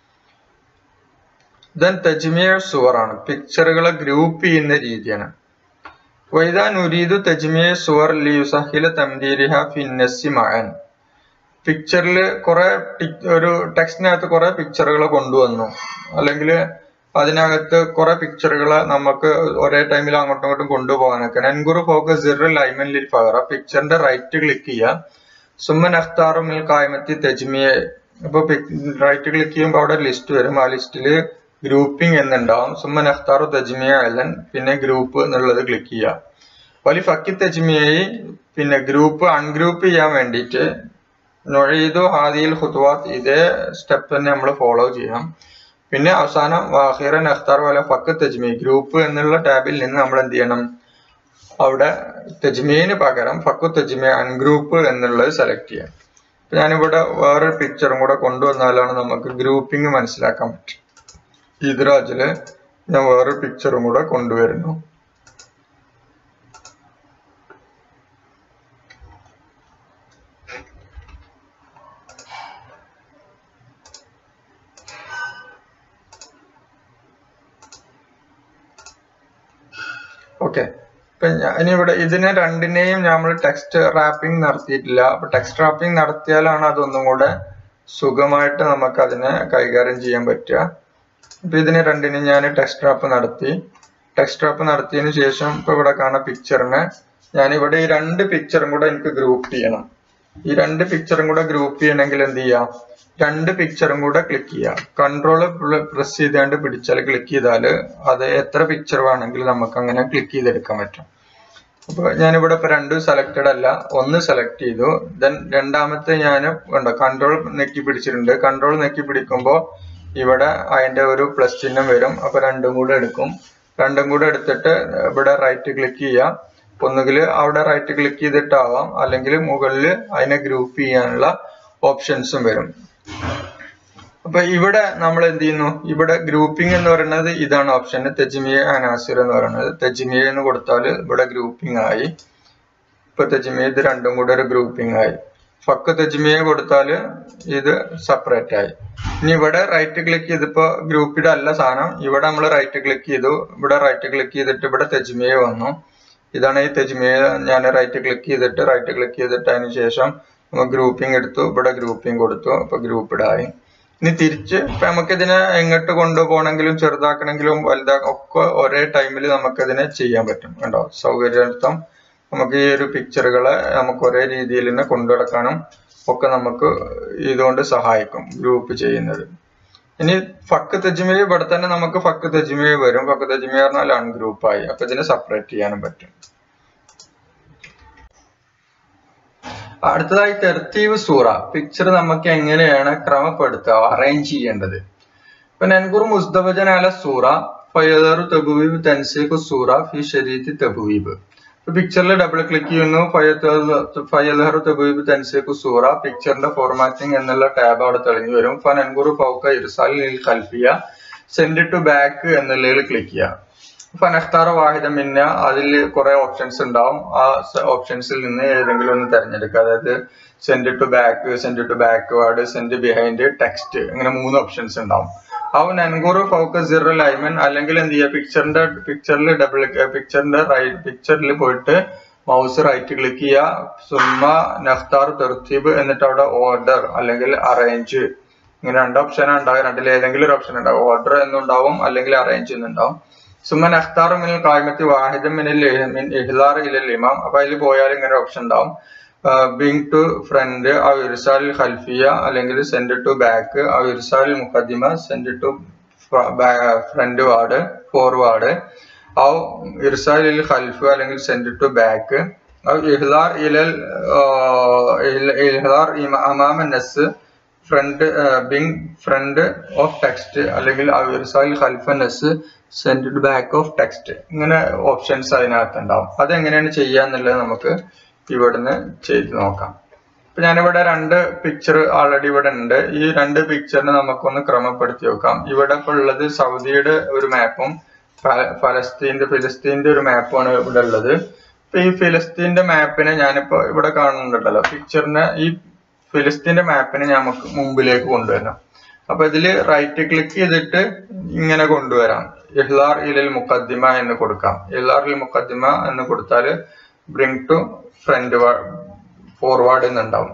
Speaker 2: ദെൻ തജ്മിയ സുവറാണ് പിക്ചറുകളെ ഗ്രൂപ്പ് ചെയ്യുന്ന രീതിയാണ് വൈദാ നുരീദു തജ്മിയ സുവർ ലിയുസഹില തംദീരിഹ ഫിന്നസി മഅൻ പിക്ചറിൽ കുറെ ഒരു ടെക്സ്റ്റിനകത്ത് കുറെ പിക്ചറുകൾ കൊണ്ടുവന്നു അല്ലെങ്കിൽ അതിനകത്ത് കുറെ പിക്ചറുകൾ നമുക്ക് ഒരേ ടൈമിൽ അങ്ങോട്ടും ഇങ്ങോട്ടും കൊണ്ടുപോകാനൊക്കെ നൻഗുറു ഫോക്കസ് സിറിൽ ലൈമൻ ലിൽ ഫഹറ പിക്ചറിന്റെ റൈറ്റ് ക്ലിക്ക് ചെയ്യുക സുമ്മൻ അഖ്താറു മിൽ കായ്മത്തി തെജ്മിയെ അപ്പൊ റൈറ്റ് ക്ലിക്ക് ചെയ്യുമ്പോൾ അവിടെ ലിസ്റ്റ് വരും ആ ലിസ്റ്റിൽ ഗ്രൂപ്പിംഗ് എന്നുണ്ടാവും സുമ്മൻ അഖ്താറു തെജ്മിയ അല്ലൻ പിന്നെ ഗ്രൂപ്പ് എന്നുള്ളത് ക്ലിക്ക് ചെയ്യുക വലി ഫക്കി തെജ്മിയായി പിന്നെ ഗ്രൂപ്പ് അൺഗ്രൂപ്പ് ചെയ്യാൻ വേണ്ടിയിട്ട് നൊഴീദു ഹാദിയിൽ ഹുത്വാത്ത് ഇതേ സ്റ്റെപ്പ് തന്നെ നമ്മൾ ഫോളോ ചെയ്യണം പിന്നെ അവസാനം വാഹിറൻ അഖ്താർ പോലെ ഫക്ക് തെജ്മി ഗ്രൂപ്പ് എന്നുള്ള ടാബിൽ നിന്ന് നമ്മൾ എന്ത് ചെയ്യണം അവിടെ തെജ്മീന് പകരം ഫക്കു തെജ്മി അൺഗ്രൂപ്പ് എന്നുള്ളത് സെലക്ട് ചെയ്യാം ഞാനിവിടെ വേറൊരു പിക്ചറും കൂടെ കൊണ്ടുവന്നാലാണ് നമുക്ക് ഗ്രൂപ്പിംഗ് മനസ്സിലാക്കാൻ പറ്റും ഈദ്രാജില് ഞാൻ വേറൊരു പിക്ചറും കൂടെ കൊണ്ടുവരുന്നു ഓക്കെ ഇപ്പൊ ഇനി ഇവിടെ ഇതിനെ രണ്ടിനെയും നമ്മൾ ടെക്സ്റ്റ് റാപ്പിംഗ് നടത്തിയിട്ടില്ല അപ്പൊ ടെക്സ്റ്റ് റാപ്പിംഗ് നടത്തിയാലാണ് അതൊന്നും കൂടെ സുഖമായിട്ട് നമുക്ക് അതിനെ കൈകാര്യം ചെയ്യാൻ പറ്റുക അപ്പൊ ഇതിനെ രണ്ടിനെയും ഞാൻ ടെക്സ്റ്റ് റാപ്പ് നടത്തി ടെക്സ്റ്റ് റാപ്പ് നടത്തിയതിനു ശേഷം ഇപ്പൊ ഇവിടെ കാണുന്ന പിക്ചറിനെ ഞാൻ ഇവിടെ ഈ രണ്ട് പിക്ചറും കൂടെ എനിക്ക് ഗ്രൂപ്പ് ചെയ്യണം ഈ രണ്ട് പിക്ചറും കൂടെ ഗ്രൂപ്പ് ചെയ്യണമെങ്കിൽ എന്ത് ചെയ്യാം രണ്ട് പിക്ചറും കൂടെ ക്ലിക്ക് ചെയ്യാം കൺട്രോൾ പ്രസ് ചെയ്താണ്ട് പിടിച്ചാൽ ക്ലിക്ക് ചെയ്താൽ അത് എത്ര പിക്ചർ വേണമെങ്കിലും നമുക്ക് അങ്ങനെ ക്ലിക്ക് ചെയ്തെടുക്കാൻ പറ്റും അപ്പൊ ഞാനിവിടെ ഇപ്പൊ രണ്ടും സെലക്റ്റഡ് അല്ല ഒന്ന് സെലക്ട് ചെയ്തു ദെൻ രണ്ടാമത്തെ ഞാൻ ഉണ്ടോ കൺട്രോൾ നെക്കി പിടിച്ചിട്ടുണ്ട് കൺട്രോൾ നെക്കി പിടിക്കുമ്പോൾ ഇവിടെ അതിന്റെ ഒരു പ്ലസ് ചിഹ്നം വരും അപ്പൊ രണ്ടും കൂടെ എടുക്കും രണ്ടും കൂടെ എടുത്തിട്ട് ഇവിടെ റൈറ്റ് ക്ലിക്ക് ചെയ്യാം ഒന്നുകിൽ അവിടെ റൈറ്റ് ക്ലിക്ക് ചെയ്തിട്ടാവാം അല്ലെങ്കിൽ മുകളിൽ അതിനെ ഗ്രൂപ്പ് ചെയ്യാനുള്ള ഓപ്ഷൻസും വരും അപ്പൊ ഇവിടെ നമ്മൾ എന്ത് ചെയ്യുന്നു ഇവിടെ ഗ്രൂപ്പിംഗ് എന്ന് പറയുന്നത് ഇതാണ് ഓപ്ഷൻ തെജിമിയ അനാസിർ എന്ന് പറയുന്നത് തെജിമിയ എന്ന് കൊടുത്താൽ ഇവിടെ ഗ്രൂപ്പിംഗ് ആയി ഇപ്പൊ തെജിമിയ ഇത് രണ്ടും കൂടെ ഒരു ഗ്രൂപ്പിംഗ് ആയി ഫക്ക് തെജിമിയ കൊടുത്താൽ ഇത് സെപ്പറേറ്റ് ആയി ഇനി ഇവിടെ റൈറ്റ് ക്ലിക്ക് ചെയ്തിപ്പോ ഗ്രൂപ്പിയുടെ അല്ല സാധനം ഇവിടെ നമ്മൾ റൈറ്റ് ക്ലിക്ക് ചെയ്തു ഇവിടെ റൈറ്റ് ക്ലിക്ക് ചെയ്തിട്ട് ഇവിടെ തെജിമിയ വന്നു ഇതാണ് ഈ തെജ്മിയ ഞാൻ റൈറ്റ് ക്ലിക്ക് ചെയ്തിട്ട് റൈറ്റ് ക്ലിക്ക് ചെയ്തിട്ട് അതിന് ശേഷം നമ്മൾ ഗ്രൂപ്പിംഗ് എടുത്തു ഇവിടെ ഗ്രൂപ്പിംഗ് കൊടുത്തു അപ്പൊ ഗ്രൂപ്പിഡായി ഇനി തിരിച്ച് ഇപ്പൊ നമുക്കിതിനെ എങ്ങോട്ട് കൊണ്ടുപോകണമെങ്കിലും ചെറുതാക്കണമെങ്കിലും വലുതാക്കണം ഒക്കെ ഒരേ ടൈമിൽ നമുക്കതിനെ ചെയ്യാൻ പറ്റും കണ്ടോ സൗകര്യാർത്ഥം നമുക്ക് ഈ ഒരു പിക്ചറുകളെ നമുക്ക് ഒരേ രീതിയിൽ തന്നെ കൊണ്ടുനടക്കാനും ഒക്കെ നമുക്ക് ഇതുകൊണ്ട് സഹായിക്കും ഗ്രൂപ്പ് ചെയ്യുന്നത് ഇനി ഫക്ക് തെജ്മിയ ഇവിടെ തന്നെ നമുക്ക് ഫക്ക് തെജ്മിയ വരും ഫക്ക് തെജ്മിയ പറഞ്ഞാൽ അൺഗ്രൂപ്പായി അപ്പൊ ഇതിനെ സെപ്പറേറ്റ് ചെയ്യാനും പറ്റും അടുത്തതായി തെർത്തീവ് സൂറ പിക്ചർ നമുക്ക് എങ്ങനെയാണ് ക്രമപ്പെടുത്തുക അറേഞ്ച് ചെയ്യേണ്ടത് ഇപ്പൊ നൻകുർ മുസ്തഫജൻ അല സൂറ ഫയദറു തബുവീബ് തൻസീഖു സൂറ ഫി ഷരീത്തി തബുവീബ് പിക്ചറിൽ ഡബിൾ ക്ലിക്ക് ചെയ്യുന്നു ഫയദറു തബുവീബ് തൻസീഖു സൂറ പിക്ചറിന്റെ ഫോർമാറ്റിംഗ് എന്നുള്ള ടാബ് അവിടെ തെളിഞ്ഞു വരും ഫ നൻകുർ ഫൗക്ക ഇർസാൽ ഖൽഫിയ സെൻഡ് ടു ബാക്ക് എന്നുള്ളതിൽ ക്ലിക്ക് ചെയ്യാം ഫനഖ്താറ വാഹിദ മിന്ന അതിൽ കുറെ ഓപ്ഷൻസ് ഉണ്ടാവും ആ ഓപ്ഷൻസിൽ നിന്ന് ഏതെങ്കിലും ഒന്ന് തിരഞ്ഞെടുക്കുക അതായത് send to back send to backward send behind text അങ്ങനെ മൂന്ന് ഓപ്ഷൻസ് ഉണ്ടാവും ഔ നൻകൂറു ഫൗക്ക് സിറൽ ഐമൻ അല്ലെങ്കിൽ എന്ത് ചെയ്യുക പിക്ചറിന്റെ പിക്ചറിൽ ഡബിൾ പിക്ചറിന്റെ റൈറ്റ് പിക്ചറിൽ പോയിട്ട് മൗസ് റൈറ്റ് ക്ലിക്ക് ചെയ്യുക സുമ്മ നഖ്താർ തെർത്തീബ് എന്നിട്ട് അവിടെ ഓർഡർ അല്ലെങ്കിൽ അറേഞ്ച് ഇങ്ങനെ രണ്ട് ഓപ്ഷൻ ഉണ്ടാവും രണ്ടിൽ ഏതെങ്കിലും ഒരു ഓപ്ഷൻ ഉണ്ടാവും ഓർഡർ എന്നുണ്ടാവും അല്ലെങ്കിൽ അറേഞ്ച് എന്നുണ്ടാവും സുമൻ അഖ്താർ മിനൽ കായ്മത്തി വാഹിദം മിനൽ മിൻ ഇഹ്ലാർ ഇലൽ ഇമാം അപ്പൊ അതിൽ പോയാൽ ഇങ്ങനെ ഓപ്ഷൻ ഉണ്ടാവും ബിങ് ടു ഫ്രണ്ട് ആ ഇർസാൽ ഖൽഫിയ അല്ലെങ്കിൽ സെൻഡ് ടു ബാക്ക് ആ ഇർസാൽ മുഖദ്ദിമ send to front ward forward ഔ ഇർസാൽ ഇൽ ഖൽഫ് അല്ലെങ്കിൽ സെൻഡ് ടു ബാക്ക് ഔ ഇഹ്ലാർ ഇലൽ ഇഹ്ലാർ അമാമ നസ് front bring front of text അല്ലെങ്കിൽ ഇർസാൽ ഖൽഫ നസ് സെൻഡ് ബാക്ക് ഓഫ് ടെക്സ്റ്റ് ഇങ്ങനെ ഓപ്ഷൻസ് അതിനകത്ത് ഉണ്ടാവും അതെങ്ങനെയാണ് ചെയ്യുക എന്നുള്ളത് നമുക്ക് ഇവിടുന്ന് ചെയ്ത് നോക്കാം ഇപ്പൊ ഞാനിവിടെ രണ്ട് പിക്ചർ ആൾറെഡി ഇവിടെ ഉണ്ട് ഈ രണ്ട് പിക്ചറിനെ നമുക്കൊന്ന് ക്രമപ്പെടുത്തി നോക്കാം ഇവിടെ ഇപ്പൊ ഉള്ളത് സൗദിയുടെ ഒരു മാപ്പും ഫലസ്തീന്റെ ഫിലിസ്തീന്റെ ഒരു മാപ്പുമാണ് ഇവിടെ ഉള്ളത് ഇപ്പൊ ഈ ഫിലിസ്തീന്റെ മാപ്പിനെ ഞാനിപ്പോ ഇവിടെ കാണുന്നുണ്ടല്ലോ പിക്ചറിനെ ഈ ഫിലിസ്തീന്റെ മാപ്പിനെ നമുക്ക് മുമ്പിലേക്ക് കൊണ്ടുവരണം അപ്പൊ ഇതില് റൈറ്റ് ക്ലിക്ക് ചെയ്തിട്ട് ഇങ്ങനെ കൊണ്ടുവരാം ഇഹ്ലാർ ഇലൽ മുഖദ്ദിമ എന്ന് കൊടുക്കാം ഇഹ്ലാർ ഇൽ മുഖദ്ദിമ എന്ന് കൊടുത്താൽ ബ്രിങ് ടു ഫ്രണ്ട് ഫോർവേഡ് എന്നുണ്ടാവും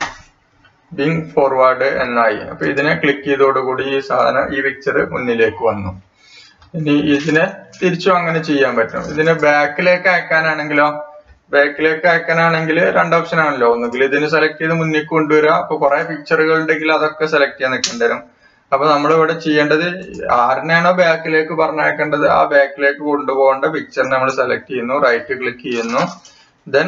Speaker 2: ബിങ് ഫോർവേഡ് എന്നായി അപ്പൊ ഇതിനെ ക്ലിക്ക് ചെയ്തോടുകൂടി ഈ സാധനം ഈ പിക്ചർ മുന്നിലേക്ക് വന്നു ഇനി ഇതിനെ തിരിച്ചും അങ്ങനെ ചെയ്യാൻ പറ്റും ഇതിനെ ബാക്കിലേക്ക് അയക്കാനാണെങ്കിലോ ബാക്കിലേക്ക് അയക്കാനാണെങ്കിൽ രണ്ട് ഓപ്ഷൻ ആണല്ലോ ഒന്നുകിൽ ഇതിന് സെലക്ട് ചെയ്ത് മുന്നിൽ കൊണ്ടുവരിക അപ്പൊ കുറെ പിക്ചറുകൾ ഉണ്ടെങ്കിൽ അതൊക്കെ സെലക്ട് ചെയ്യാൻ നിൽക്കേണ്ടി വരും അപ്പൊ നമ്മൾ ഇവിടെ ചെയ്യേണ്ടത് ആരിനാണോ ബാക്കിലേക്ക് പറഞ്ഞയക്കേണ്ടത് ആ ബാക്കിലേക്ക് കൊണ്ടുപോകേണ്ട പിക്ചർ നമ്മൾ സെലക്ട് ചെയ്യുന്നു റൈറ്റ് ക്ലിക്ക് ചെയ്യുന്നു ദെൻ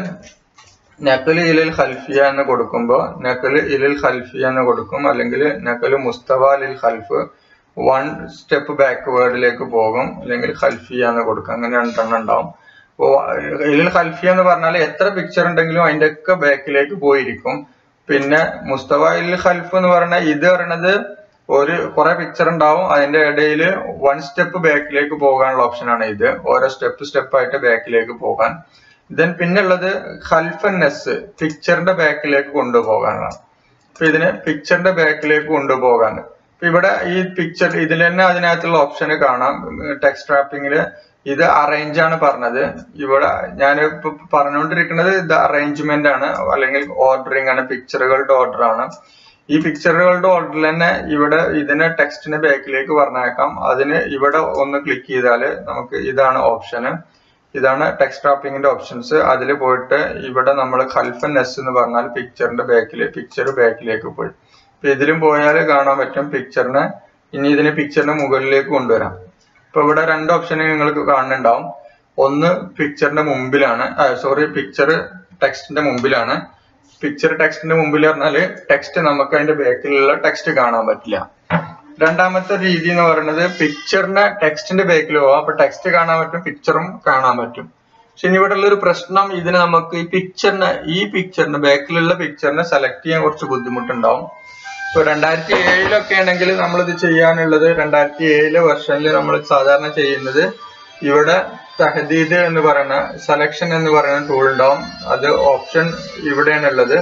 Speaker 2: നക്കല് ഇലിൽ ഖൽഫിയ എന്ന് കൊടുക്കുമ്പോൾ നക്കല് ഇലിൽ ഖൽഫിയ എന്ന് കൊടുക്കും അല്ലെങ്കിൽ നക്കല് മുസ്തവ ലിൽ ഖൽഫ് വൺ സ്റ്റെപ്പ് ബാക്ക്വേർഡിലേക്ക് പോകും അല്ലെങ്കിൽ ഖൽഫിയ എന്ന് കൊടുക്കും അങ്ങനെ രണ്ടെണ്ണം ഉണ്ടാവും അപ്പോ ഇലിൽ ഖൽഫിയ എന്ന് പറഞ്ഞാൽ എത്ര പിക്ചർ ഉണ്ടെങ്കിലും അതിന്റെ ഒക്കെ ബാക്കിലേക്ക് പോയിരിക്കും പിന്നെ മുസ്തവ ഇലിൽ ഖൽഫ് എന്ന് പറഞ്ഞാൽ ഇത് പറയണത് ഒരു കുറെ പിക്ചർ ഉണ്ടാവും അതിന്റെ ഇടയിൽ വൺ സ്റ്റെപ്പ് ബാക്കിലേക്ക് പോകാനുള്ള ഓപ്ഷനാണ് ഇത് ഓരോ സ്റ്റെപ്പ് സ്റ്റെപ്പ് ആയിട്ട് ബാക്കിലേക്ക് പോകാൻ ദെൻ പിന്നെ ഉള്ളത് ഖൽഫന്നസ് പിക്ചറിന്റെ ബാക്കിലേക്ക് കൊണ്ടുപോകാനാണ് അപ്പൊ ഇതിന് പിക്ചറിന്റെ ബാക്കിലേക്ക് കൊണ്ടുപോകാൻ അപ്പൊ ഇവിടെ ഈ പിക്ചർ ഇതിൽ തന്നെ അതിനകത്തുള്ള ഓപ്ഷൻ കാണാം ടെക്സ്റ്റ് റാപ്പിംഗില് ഇത് അറേഞ്ച് ആണ് പറഞ്ഞത് ഇവിടെ ഞാൻ ഇപ്പൊ പറഞ്ഞുകൊണ്ടിരിക്കുന്നത് ഇത് അറേഞ്ച്മെന്റ് ആണ് അല്ലെങ്കിൽ ഓർഡറിംഗ് ആണ് പിക്ചറുകളുടെ ഓർഡർ ആണ് ഈ പിക്ചറുകളുടെ ഓർഡറിൽ തന്നെ ഇവിടെ ഇതിനെ ടെക്സ്റ്റിന്റെ ബാക്കിലേക്ക് പറഞ്ഞേക്കാം അതിന് ഇവിടെ ഒന്ന് ക്ലിക്ക് ചെയ്താൽ നമുക്ക് ഇതാണ് ഓപ്ഷന് ഇതാണ് ടെക്സ്റ്റ് റാപ്പിംഗിന്റെ ഓപ്ഷൻസ് അതിൽ പോയിട്ട് ഇവിടെ നമ്മൾ ഖൽഫൻ നെസ് എന്ന് പറഞ്ഞാൽ പിക്ചറിന്റെ ബാക്കിൽ പിക്ചർ ബാക്കിലേക്ക് പോയി അപ്പൊ ഇതിലും പോയാൽ കാണാൻ പറ്റും പിക്ചറിനെ ഇനി ഇതിനെ പിക്ചറിന്റെ മുകളിലേക്ക് കൊണ്ടുവരാം ഇപ്പൊ ഇവിടെ രണ്ട് ഓപ്ഷൻ നിങ്ങൾക്ക് കാണുന്നുണ്ടാവും ഒന്ന് പിക്ചറിന്റെ മുമ്പിലാണ് സോറി പിക്ചർ ടെക്സ്റ്റിന്റെ മുമ്പിലാണ് പിക്ചർ ടെക്സ്റ്റിന്റെ മുമ്പിൽ പറഞ്ഞാല് ടെക്സ്റ്റ് നമുക്ക് അതിന്റെ ബാക്കിലുള്ള ടെക്സ്റ്റ് കാണാൻ പറ്റില്ല രണ്ടാമത്തെ രീതി എന്ന് പറയുന്നത് പിക്ചറിന്റെ ടെക്സ്റ്റിന്റെ ബാക്കിൽ പോവാം അപ്പൊ ടെക്സ്റ്റ് കാണാൻ പറ്റും പിക്ചറും കാണാൻ പറ്റും പക്ഷെ ഇനി ഇവിടെ ഉള്ള ഒരു പ്രശ്നം ഇതിന് നമുക്ക് ഈ പിക്ചറിനെ ഈ പിക്ചറിന്റെ ബാക്കിലുള്ള പിക്ചറിനെ സെലക്ട് ചെയ്യാൻ കുറച്ച് ബുദ്ധിമുട്ടുണ്ടാവും ഇപ്പൊ രണ്ടായിരത്തി ഏഴിലൊക്കെ ആണെങ്കിൽ നമ്മൾ ഇത് ചെയ്യാനുള്ളത് രണ്ടായിരത്തി ഏഴിലെ വെർഷനിൽ നമ്മൾ സാധാരണ ചെയ്യുന്നത് ഇവിടെ തഹദീദ് എന്ന് പറയുന്ന സെലക്ഷൻ എന്ന് പറയുന്ന ടൂൾ ഉണ്ടാവും അത് ഓപ്ഷൻ ഇവിടെയാണ് ഉള്ളത്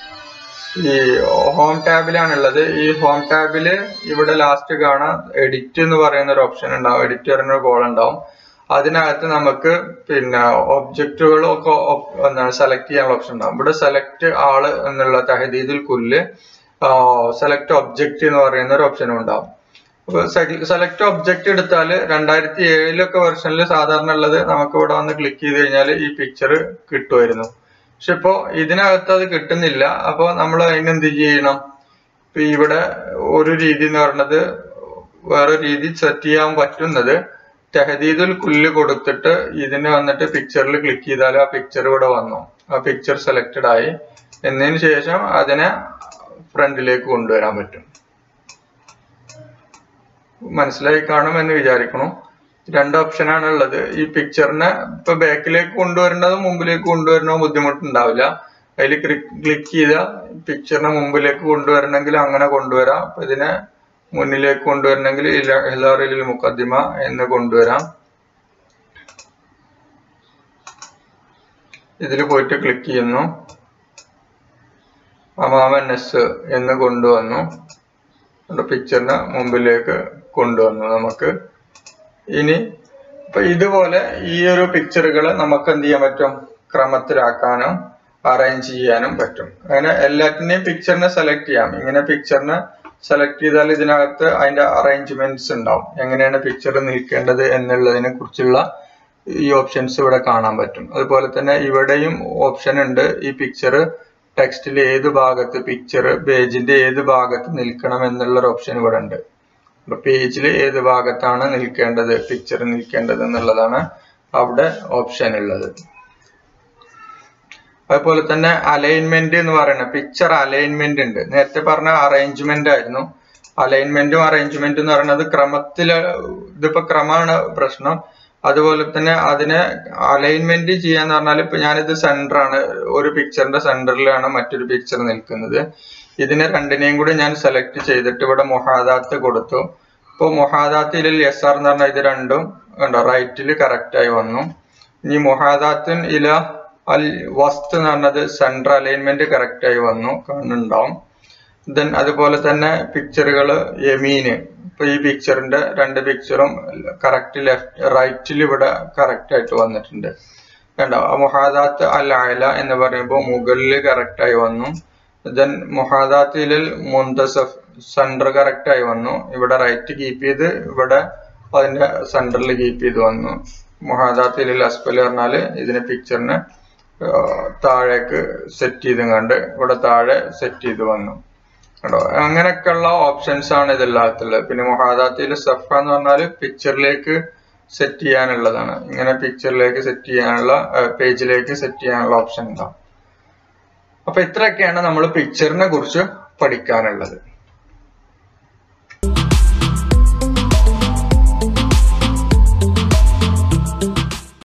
Speaker 2: ഈ ഹോം ടാബിലാണുള്ളത് ഈ ഹോം ടാബില് ഇവിടെ ലാസ്റ്റ് കാണാം എഡിറ്റ് എന്ന് പറയുന്ന ഒരു ഓപ്ഷൻ ഉണ്ടാവും എഡിറ്റ് പറയുന്ന കോൾ ഉണ്ടാവും അതിനകത്ത് നമുക്ക് പിന്നെ ഒബ്ജക്റ്റുകളും ഒക്കെ എന്താണ് സെലക്ട് ചെയ്യാനുള്ള ഓപ്ഷൻ ഉണ്ടാവും ഇവിടെ സെലക്ട് ആള് എന്നുള്ള തഹദീദിൽ കുല്ല് സെലക്ട് ഒബ്ജക്റ്റ് എന്ന് പറയുന്ന ഒരു ഓപ്ഷനും ഉണ്ടാവും അപ്പൊ സെലക്ട് ഒബ്ജക്റ്റ് എടുത്താൽ രണ്ടായിരത്തി ഏഴിലൊക്കെ വെർഷനിൽ സാധാരണ ഉള്ളത് നമുക്ക് ഇവിടെ വന്ന് ക്ലിക്ക് ചെയ്ത് കഴിഞ്ഞാൽ ഈ പിക്ചർ കിട്ടുമായിരുന്നു പക്ഷെ ഇപ്പോ ഇതിനകത്ത് അത് കിട്ടുന്നില്ല അപ്പൊ നമ്മൾ അതിനെന്ത് ചെയ്യണം ഇപ്പൊ ഇവിടെ ഒരു രീതി എന്ന് പറയുന്നത് വേറെ രീതി സെറ്റ് ചെയ്യാൻ പറ്റുന്നത് തെഹദീദുൽ കുല്ല് കൊടുത്തിട്ട് ഇതിന് വന്നിട്ട് പിക്ചറിൽ ക്ലിക്ക് ചെയ്താൽ ആ പിക്ചർ ഇവിടെ വന്നു ആ പിക്ചർ സെലക്റ്റഡ് ആയി എന്നതിന് ശേഷം അതിനെ ഫ്രണ്ടിലേക്ക് കൊണ്ടുവരാൻ പറ്റും മനസ്സിലായി കാണും എന്ന് വിചാരിക്കണം രണ്ട് ഓപ്ഷനാണ് ഉള്ളത് ഈ പിക്ചറിനെ ഇപ്പൊ ബാക്കിലേക്ക് കൊണ്ടുവരേണ്ടതും മുമ്പിലേക്ക് കൊണ്ടുവരണോ ബുദ്ധിമുട്ടുണ്ടാവില്ല അതിൽ ക്ലിക്ക് ചെയ്ത പിക്ചറിനെ മുമ്പിലേക്ക് കൊണ്ടുവരണമെങ്കിൽ അങ്ങനെ കൊണ്ടുവരാം അപ്പൊ ഇതിനെ മുന്നിലേക്ക് കൊണ്ടുവരണമെങ്കിൽ ഹിലാറിൽ മുക്കദ്ദിമ എന്ന് കൊണ്ടുവരാം ഇതിൽ പോയിട്ട് ക്ലിക്ക് ചെയ്യുന്നു അമാമൻ എസ് എന്ന് കൊണ്ടുവന്നു പിക്ചറിനെ മുമ്പിലേക്ക് കൊണ്ടുവന്നു നമുക്ക് ഇനി ഇപ്പൊ ഇതുപോലെ ഈ ഒരു പിക്ചറുകൾ നമുക്ക് എന്ത് ചെയ്യാൻ പറ്റും ക്രമത്തിലാക്കാനും അറേഞ്ച് ചെയ്യാനും പറ്റും അങ്ങനെ എല്ലാറ്റിനെയും പിക്ചറിനെ സെലക്ട് ചെയ്യാം ഇങ്ങനെ പിക്ചറിനെ സെലക്ട് ചെയ്താൽ ഇതിനകത്ത് അതിന്റെ അറേഞ്ച്മെന്റ്സ് ഉണ്ടാവും എങ്ങനെയാണ് പിക്ചർ നിൽക്കേണ്ടത് എന്നുള്ളതിനെ കുറിച്ചുള്ള ഈ ഓപ്ഷൻസ് ഇവിടെ കാണാൻ പറ്റും അതുപോലെ തന്നെ ഇവിടെയും ഓപ്ഷൻ ഉണ്ട് ഈ പിക്ചർ ടെക്സ്റ്റിൽ ഏത് ഭാഗത്ത് പിക്ചർ പേജിന്റെ ഏത് ഭാഗത്ത് നിൽക്കണം എന്നുള്ള ഒരു ഓപ്ഷൻ ഇവിടെ ഉണ്ട് അപ്പൊ പേജിൽ ഏത് ഭാഗത്താണ് നിൽക്കേണ്ടത് പിക്ചർ നിൽക്കേണ്ടത് എന്നുള്ളതാണ് അവിടെ ഓപ്ഷൻ ഉള്ളത് അതുപോലെ തന്നെ അലൈൻമെന്റ് എന്ന് പറയുന്നത് പിക്ചർ അലൈൻമെന്റ് ഉണ്ട് നേരത്തെ പറഞ്ഞ അറേഞ്ച്മെന്റ് ആയിരുന്നു അലൈൻമെന്റും അറേഞ്ച്മെന്റും എന്ന് പറയുന്നത് ക്രമത്തിൽ ഇതിപ്പോ ക്രമമാണ് പ്രശ്നം അതുപോലെ തന്നെ അതിനെ അലൈൻമെന്റ് ചെയ്യാന്ന് പറഞ്ഞാൽ ഇപ്പൊ ഞാനിത് സെന്റർ ആണ് ഒരു പിക്ചറിന്റെ സെന്ററിലാണ് മറ്റൊരു പിക്ചർ നിൽക്കുന്നത് ഇതിനെ രണ്ടിനെയും കൂടി ഞാൻ സെലക്ട് ചെയ്തിട്ട് ഇവിടെ മൊഹാദാത്ത് കൊടുത്തു ഇപ്പൊ മൊഹാദാത്തിൽ എസ് ആർ എന്ന് പറഞ്ഞാൽ ഇത് രണ്ടും കണ്ടോ റൈറ്റിൽ കറക്റ്റ് ആയി വന്നു ഇനി മൊഹാദാത്തിൻ ഇല അൽ വസ്ത് എന്ന് പറഞ്ഞത് സെന്റർ അലൈൻമെന്റ് കറക്റ്റ് ആയി വന്നു കാണുന്നുണ്ടാവും ദെൻ അതുപോലെ തന്നെ പിക്ചറുകൾ യമീന് ഇപ്പൊ ഈ പിക്ചറിന്റെ രണ്ട് പിക്ചറും കറക്റ്റ് ലെഫ്റ്റ് റൈറ്റിൽ ഇവിടെ കറക്റ്റ് ആയിട്ട് വന്നിട്ടുണ്ട് കണ്ടോ മൊഹാദാത്ത് അൽ അയല എന്ന് പറയുമ്പോൾ മുകളിൽ കറക്റ്റ് ആയി വന്നു ദെൻ മൊഹാദാത്തിൽ മുന്തസഫ് സെന്റർ കറക്റ്റ് ആയി വന്നു ഇവിടെ റൈറ്റ് കീപ്പ് ചെയ്ത് ഇവിടെ അതിന്റെ സെന്ററിൽ കീപ്പ് ചെയ്ത് വന്നു മൊഹാദാത്തിൽ അസ്പൽ പറഞ്ഞാല് ഇതിനെ പിക്ചറിന് താഴേക്ക് സെറ്റ് ചെയ്ത് കണ്ട് ഇവിടെ താഴെ സെറ്റ് ചെയ്ത് വന്നു കേട്ടോ അങ്ങനെയൊക്കെയുള്ള ഓപ്ഷൻസ് ആണ് ഇതില്ലാത്തുള്ളത് പിന്നെ മൊഹാദാത്തിൽ സഫ എന്ന് പറഞ്ഞാൽ പിക്ചറിലേക്ക് സെറ്റ് ചെയ്യാനുള്ളതാണ് ഇങ്ങനെ പിക്ചറിലേക്ക് സെറ്റ് ചെയ്യാനുള്ള പേജിലേക്ക് സെറ്റ് ചെയ്യാനുള്ള ഓപ്ഷൻ ഉണ്ടാവും അപ്പൊ ഇത്രയൊക്കെയാണ് നമ്മൾ പിക്ചറിനെ കുറിച്ച് പഠിക്കാനുള്ളത്